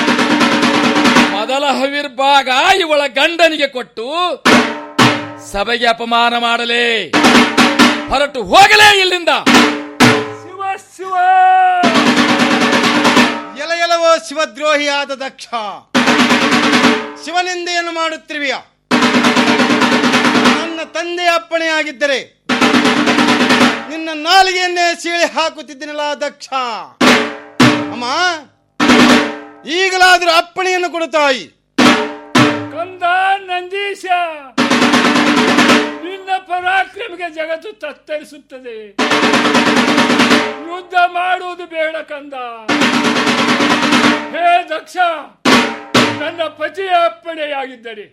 ಮೊದಲ ಹವಿರ್ಭಾಗ ಇವಳ ಗಂಡನಿಗೆ ಕೊಟ್ಟು ಸಭೆಗೆ ಅಪಮಾನ ಮಾಡಲೇ ಹೊರಟು ಹೋಗಲೇ ಇಲ್ಲಿಂದ ಶಿವ ಶಿವ ಎಲ ಎಲವೋ ಶಿವದ್ರೋಹಿಯಾದ ದಕ್ಷ ಶಿವನಿಂದೆಯನ್ನು ಮಾಡುತ್ತಿರುವಿಯ ನನ್ನ ತಂದೆಯ ಅಪ್ಪಣೆಯಾಗಿದ್ದರೆ ನಿನ್ನ ನಾಲಿಗೆಯನ್ನೇ ಸೀಳಿ ಹಾಕುತ್ತಿದ್ದನಲ್ಲ ದಕ್ಷ ಅಮ್ಮ ಈಗಲಾದರೂ ಅಪ್ಪಣೆಯನ್ನು ಕೊಡು ತಾಯಿ ಕಂದ ನಂದೀಶ ನಿನ್ನ ಪರಾಕ್ರಮಿಗೆ ಜಗತ್ತು ತತ್ತರಿಸುತ್ತದೆ ಯುದ್ಧ ಮಾಡುವುದು ಬೇಡ ಕಂದ ಹೇ ದಕ್ಷ ನನ್ನ ಪತಿಯ ಅಪ್ಪಣೆಯಾಗಿದ್ದರೆ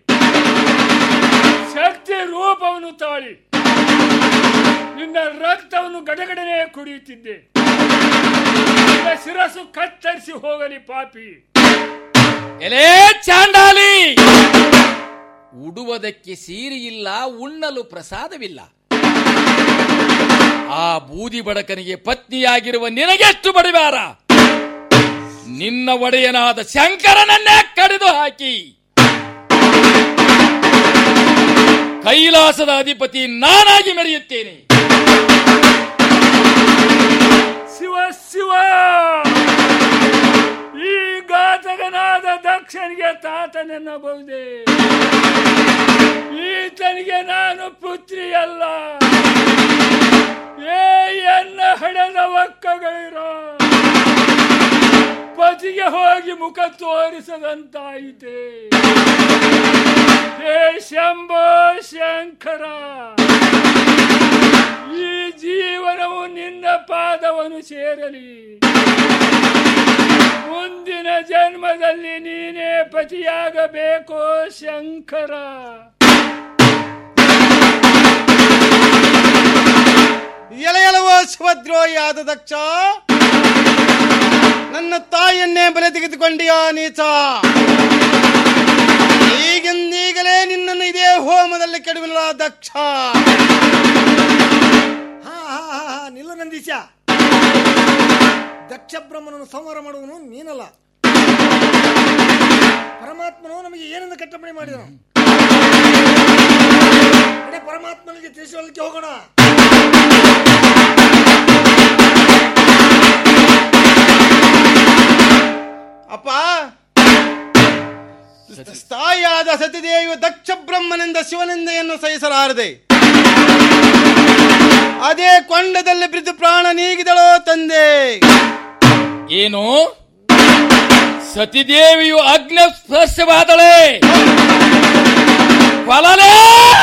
ಶಕ್ತಿ ರೂಪವನ್ನು ತಾಳಿ ನಿನ್ನ ರಕ್ತವನ್ನು ಗಡಗಡನೆ ಕುಡಿಯುತ್ತಿದ್ದೆ ನಿನ್ನ ಶಿರಸ್ಸು ಕತ್ತರಿಸಿ ಹೋಗಲಿ ಪಾಪಿ ಎಲೇ ಚಾಂಡಾಲಿ ಉಡುವುದಕ್ಕೆ ಸೀರೆಯಿಲ್ಲ ಉಣ್ಣಲು ಪ್ರಸಾದವಿಲ್ಲ ಆ ಬೂದಿ ಬಡಕನಿಗೆ ಪತ್ನಿಯಾಗಿರುವ ನಿನಗೆಷ್ಟು ಬಡಿವಾರ ನಿನ್ನ ಒಡೆಯನಾದ ಶಂಕರನನ್ನೇ ಕಡಿದು ಹಾಕಿ ಕೈಲಾಸದ ಅಧಿಪತಿ ನಾನಾಗಿ ಮೆರೆಯುತ್ತೇನೆ ಶಿವ ಶಿವ ಈ ಘಾತಕನಾದ ದಕ್ಷನಿಗೆ ತಾತನೆನ್ನಬಹುದೇ ಈತನಿಗೆ ನಾನು ಪುತ್ರಿಯಲ್ಲ ಏ ಎನ್ನ ಹಡೆದ ಒಕ್ಕಗಳಿರ ಪತಿಗೆ ಹೋಗಿ ಮುಖ ತೋರಿಸದಂತಾಯಿತೆ ಹೇ ಶಂಭೋ ಶಂಕರ ಈ ಜೀವನವು ನಿನ್ನ ಪಾದವನ್ನು ಸೇರಲಿ ಮುಂದಿನ ಜನ್ಮದಲ್ಲಿ ನೀನೇ ಪತಿಯಾಗಬೇಕೋ ಶಂಕರ ಎಲ ಎಲವೋ ಶಿವದ್ರೋಹಿಯಾದ ದಕ್ಷ ನನ್ನ ತಾಯಿಯನ್ನೇ ಬಲೆ ತೆಗೆದುಕೊಂಡಿಯಾ ನೀಚ ಈಗಿಂದೀಗಲೇ ನಿನ್ನನ್ನು ಇದೇ ಹೋಮದಲ್ಲಿ ಕೆಡವಿಲ್ಲ ದಕ್ಷ ಹಾ ಹಾ ಹಾ ಹಾ ನಿಲ್ಲ ನಂದೀಶ ದಕ್ಷ ಬ್ರಹ್ಮನನ್ನು ಸಂಹಾರ ಮಾಡುವನು ನೀನಲ್ಲ ಪರಮಾತ್ಮನು ನಮಗೆ ಏನೆಂದು ಕಟ್ಟಪಣೆ ಮಾಡಿದನು ಅದೇ ಪರಮಾತ್ಮನಿಗೆ ತಿಳಿಸುವಲ್ಲಿಗೆ ಹೋಗೋಣ ಅಪ್ಪ ತಾಯಿಯಾದ ಸತಿದೇವಿಯು ದಕ್ಷ ಬ್ರಹ್ಮನಿಂದ ಶಿವನಿಂದೆಯನ್ನು ಸಹಿಸಲಾರದೆ ಅದೇ ಕೊಂಡದಲ್ಲಿ ಬಿದ್ದು ಪ್ರಾಣ ನೀಗಿದಳೋ ತಂದೆ ಏನು ಸತಿದೇವಿಯು ಅಗ್ನಿ ಸ್ಪರ್ಶವಾದಳೆ ಕೊಲಲೇ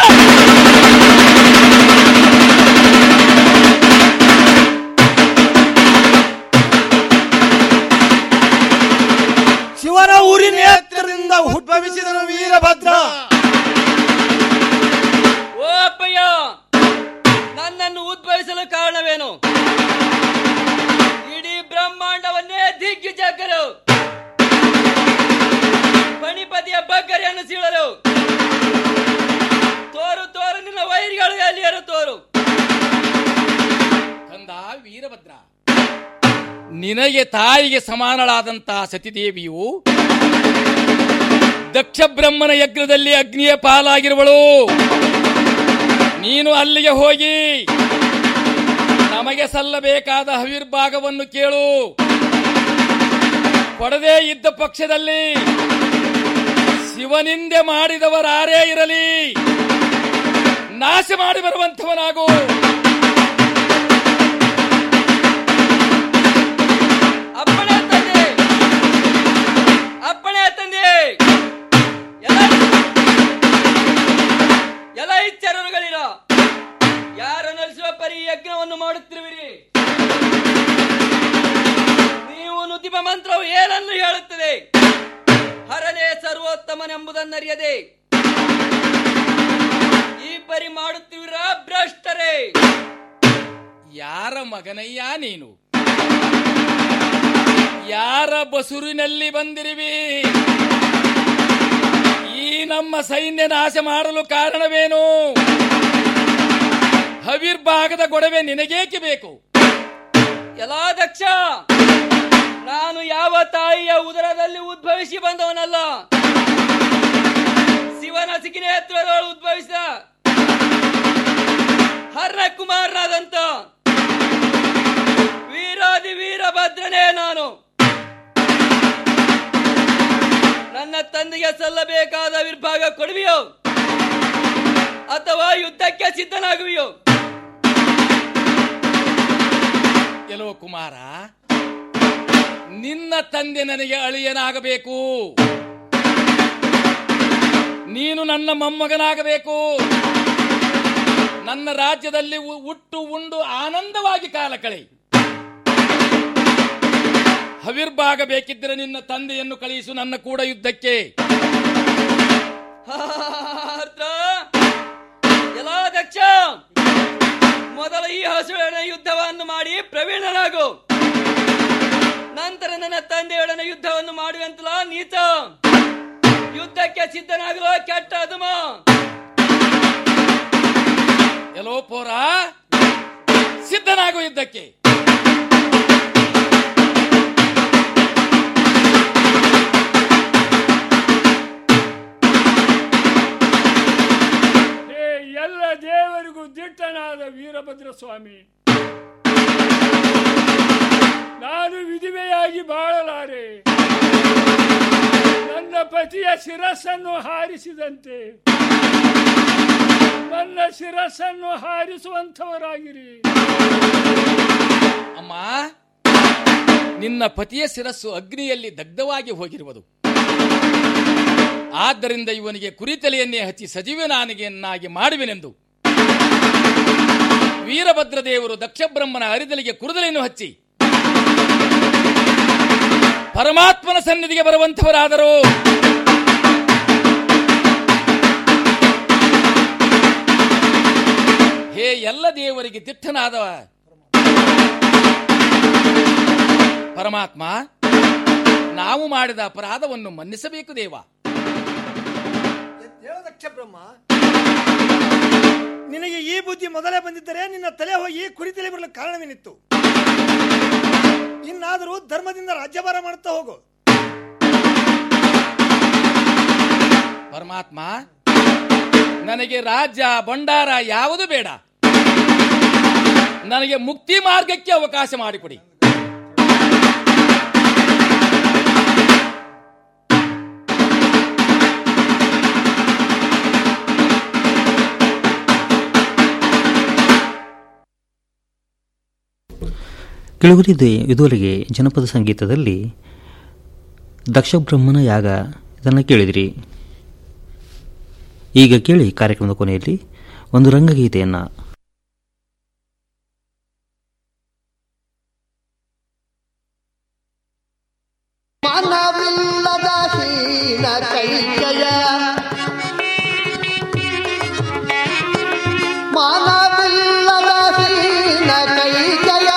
ಶಿವನ ಊರಿನ ಎತ್ತರದಿಂದ ಉದ್ಭವಿಸಿದನು ವೀರಭದ್ರ ಓ ಅಪ್ಪಯ್ಯ ನನ್ನನ್ನು ಉದ್ಭವಿಸಲು ಕಾರಣವೇನು ಇಡೀ ಬ್ರಹ್ಮಾಂಡವನ್ನೇ ದಿಗ್ವಿಜಗ್ಗರು ಪಣಿಪತಿಯ ಬಗ್ಗರಿಯನ್ನು ಸೀಳಲು ತೋರು ತೋರು ನಿನ್ನ ವೈರಿಗಳು ಎಲ್ಲಿಯರು ತೋರು ಕಂದ ವೀರಭದ್ರ ನಿನಗೆ ತಾಯಿಗೆ ಸಮಾನಳಾದಂತಹ ಸತಿದೇವಿಯು ದಕ್ಷ ಬ್ರಹ್ಮನ ಯಜ್ಞದಲ್ಲಿ ಅಗ್ನಿಯ ಪಾಲಾಗಿರುವಳು ನೀನು ಅಲ್ಲಿಗೆ ಹೋಗಿ ನಮಗೆ ಸಲ್ಲಬೇಕಾದ ಹವಿರ್ಭಾಗವನ್ನು ಕೇಳು ಕೊಡದೇ ಇದ್ದ ಪಕ್ಷದಲ್ಲಿ ಶಿವನಿಂದೆ ಮಾಡಿದವರಾರೇ ಇರಲಿ ನಾಶ ಮಾಡಿ ಬರುವಂಥವನಾಗು ಅಪ್ಪಣೆ ತಂದೆ ಅಪ್ಪಣೆ ತಂದೆ ಎಲ್ಲ ಎಲ್ಲ ಇಚ್ಛರರುಗಳಿರ ಯಾರು ನಲಿಸುವ ಪರಿ ಯಜ್ಞವನ್ನು ಮಾಡುತ್ತಿರುವಿರಿ ನೀವು ನುತಿಮ ಮಂತ್ರವು ಏನನ್ನು ಹೇಳುತ್ತದೆ ಹರನೇ ಸರ್ವೋತ್ತಮನೆಂಬುದನ್ನರಿಯದೆ ಈ ಪರಿ ಮಾಡುತ್ತಿವಿರ ಭ್ರಷ್ಟರೇ ಯಾರ ಮಗನಯ್ಯ ನೀನು ಯಾರ ಬಸುರಿನಲ್ಲಿ ಬಂದಿರುವಿ ಈ ನಮ್ಮ ಸೈನ್ಯ ನಾಶ ಮಾಡಲು ಕಾರಣವೇನು ಹವಿರ್ಭಾಗದ ಗೊಡವೆ ನಿನಗೇಕೆ ಬೇಕು ಎಲ್ಲಾ ದಕ್ಷ ನಾನು ಯಾವ ತಾಯಿಯ ಉದರದಲ್ಲಿ ಉದ್ಭವಿಸಿ ಬಂದವನಲ್ಲ ಶಿವನ ಸಿಗಿನೇತ್ರದೊಳು ಉದ್ಭವಿಸಿದ ಹರ್ಣ ಕುಮಾರನಾದಂತ ವೀರಾದಿ ವೀರಭದ್ರನೇ ನಾನು ನನ್ನ ತಂದೆಗೆ ಸಲ್ಲಬೇಕಾದ ವಿರ್ಭಾಗ ಕೊಡುವಿಯೋ ಅಥವಾ ಯುದ್ಧಕ್ಕೆ ಸಿದ್ಧನಾಗುವಿಯೋ ಎಲ್ಲೋ ಕುಮಾರ ನಿನ್ನ ತಂದೆ ನನಗೆ ಅಳಿಯನಾಗಬೇಕು ನೀನು ನನ್ನ ಮೊಮ್ಮಗನಾಗಬೇಕು ನನ್ನ ರಾಜ್ಯದಲ್ಲಿ ಉ- ಹುಟ್ಟು ಉಂಡು ಆನಂದವಾಗಿ ಕಾಲ ಕಳೆ ಹವಿರ್ಭಾಗ ಬೇಕಿದ್ದರೆ ನಿನ್ನ ತಂದೆಯನ್ನು ಕಳುಹಿಸು ನನ್ನ ಕೂಡ ಯುದ್ಧಕ್ಕೆ ಅರ್ಥ ಎಲ್ಲ ದಕ್ಷ ಮೊದಲ ಈ ಹಸುವಿನ ಯುದ್ಧವನ್ನು ಮಾಡಿ ಪ್ರವೀಣನಾಗು ನಂತರ ನನ್ನ ತಂದೆಯೊಡನೆ ಯುದ್ಧವನ್ನು ಮಾಡುವಂತಲ ನೀತ ಯುದ್ಧಕ್ಕೆ ಸಿದ್ಧನಾಗಲು ಕೆಟ್ಟ ಅದುಮ ಎಲ್ಲೋ ಪೋರ ಸಿದ್ಧನಾಗು ಯುದ್ಧಕ್ಕೆ ಹೇ ಎಲ್ಲ ದೇವರಿಗೂ ದಿಟ್ಟನಾದ ವೀರಭದ್ರ ಸ್ವಾಮಿ ನಾನು ವಿಧವೆಯಾಗಿ ಬಾಳಲಾರೆ ನನ್ನ ಪತಿಯ ಶಿರಸ್ಸನ್ನು ಹಾರಿಸಿದಂತೆ ನನ್ನ ಶಿರಸ್ಸನ್ನು ಹಾರಿಸುವಂಥವರಾಗಿರಿ ಅಮ್ಮ ನಿನ್ನ ಪತಿಯ ಶಿರಸ್ಸು ಅಗ್ನಿಯಲ್ಲಿ ದಗ್ಧವಾಗಿ ಹೋಗಿರುವುದು ಆದ್ದರಿಂದ ಇವನಿಗೆ ಕುರಿತಲೆಯನ್ನೇ ಹಚ್ಚಿ ಸಜೀವನಾನಿಗೆಯನ್ನಾಗಿ ಮಾಡುವೆನೆಂದು ವೀರಭದ್ರ ದೇವರು ದಕ್ಷಬ್ರಹ್ಮನ ಅರಿದಲಿಗೆ ಕುರುದಲೆಯನ್ನು ಹಚ್ಚಿ ಪರಮಾತ್ಮನ ಸನ್ನಿಧಿಗೆ ಬರುವಂತವರಾದರು ಹೇ ಎಲ್ಲ ದೇವರಿಗೆ ದಿಟ್ಟನಾದ ಪರಮಾತ್ಮ ನಾವು ಮಾಡಿದ ಅಪರಾಧವನ್ನು ಮನ್ನಿಸಬೇಕು ದೇವ ಹೇಳು ದಕ್ಷ ಬ್ರಹ್ಮ ನಿನಗೆ ಈ ಬುದ್ಧಿ ಮೊದಲೇ ಬಂದಿದ್ದರೆ ನಿನ್ನ ತಲೆ ಹೋಗಿ ಕುರಿತಲೆ ಬರಲು ಕಾರಣವೇನಿತ್ತು ಇನ್ನಾದರೂ ಧರ್ಮದಿಂದ ರಾಜ್ಯಭಾರ ಮಾಡುತ್ತಾ ಹೋಗು ಪರಮಾತ್ಮ ನನಗೆ ರಾಜ್ಯ ಭಂಡಾರ ಯಾವುದು ಬೇಡ ನನಗೆ ಮುಕ್ತಿ ಮಾರ್ಗಕ್ಕೆ ಅವಕಾಶ ಮಾಡಿಕೊಡಿ ಕೆಳಗರಿದೆ ಇದುವರೆಗೆ ಜನಪದ ಸಂಗೀತದಲ್ಲಿ ದಕ್ಷ ಬ್ರಹ್ಮನ ಯಾಗ ಇದನ್ನು ಕೇಳಿದಿರಿ ಈಗ ಕೇಳಿ ಕಾರ್ಯಕ್ರಮದ ಕೊನೆಯಲ್ಲಿ ಒಂದು ರಂಗಗೀತೆಯನ್ನು ಮನವಿಲ್ಲದ ಹೀನ ಕೈಕೆಯ ಮಾನವಿಲ್ಲದ ಹೀನ ಕೈಕೆಯ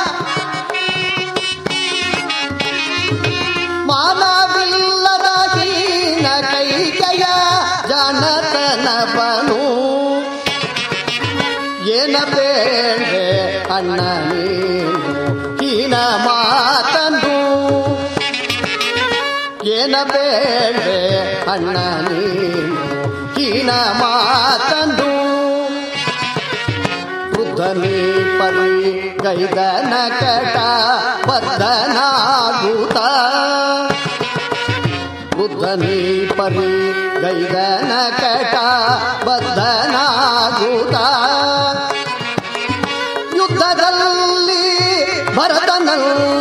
ಮಾನವಿಲ್ಲದ ಹೀನ ಕೈಕೆಯ ಜನತನಪನು ಏನ ಬೇಳೆ ಅಣ್ಣ ನೀನು ಹೀನ ಮಾತನು ಏನ ಬೇಳೆ ಅಣ್ಣ ನೀನು ಹೀನ ಮಾತಂದು ಬುದ್ಧನಿ ಪರಿ ಗೈದನ ಕಟ ಬದ್ಧನಾಗೂತ ಬುದ್ಧನಿ ಪರಿ ಗೈದನ ಕಟ ಬದ್ಧನಾಗೂತ ಯುದ್ಧದಲ್ಲಿ ಭರತನಲ್ಲಿ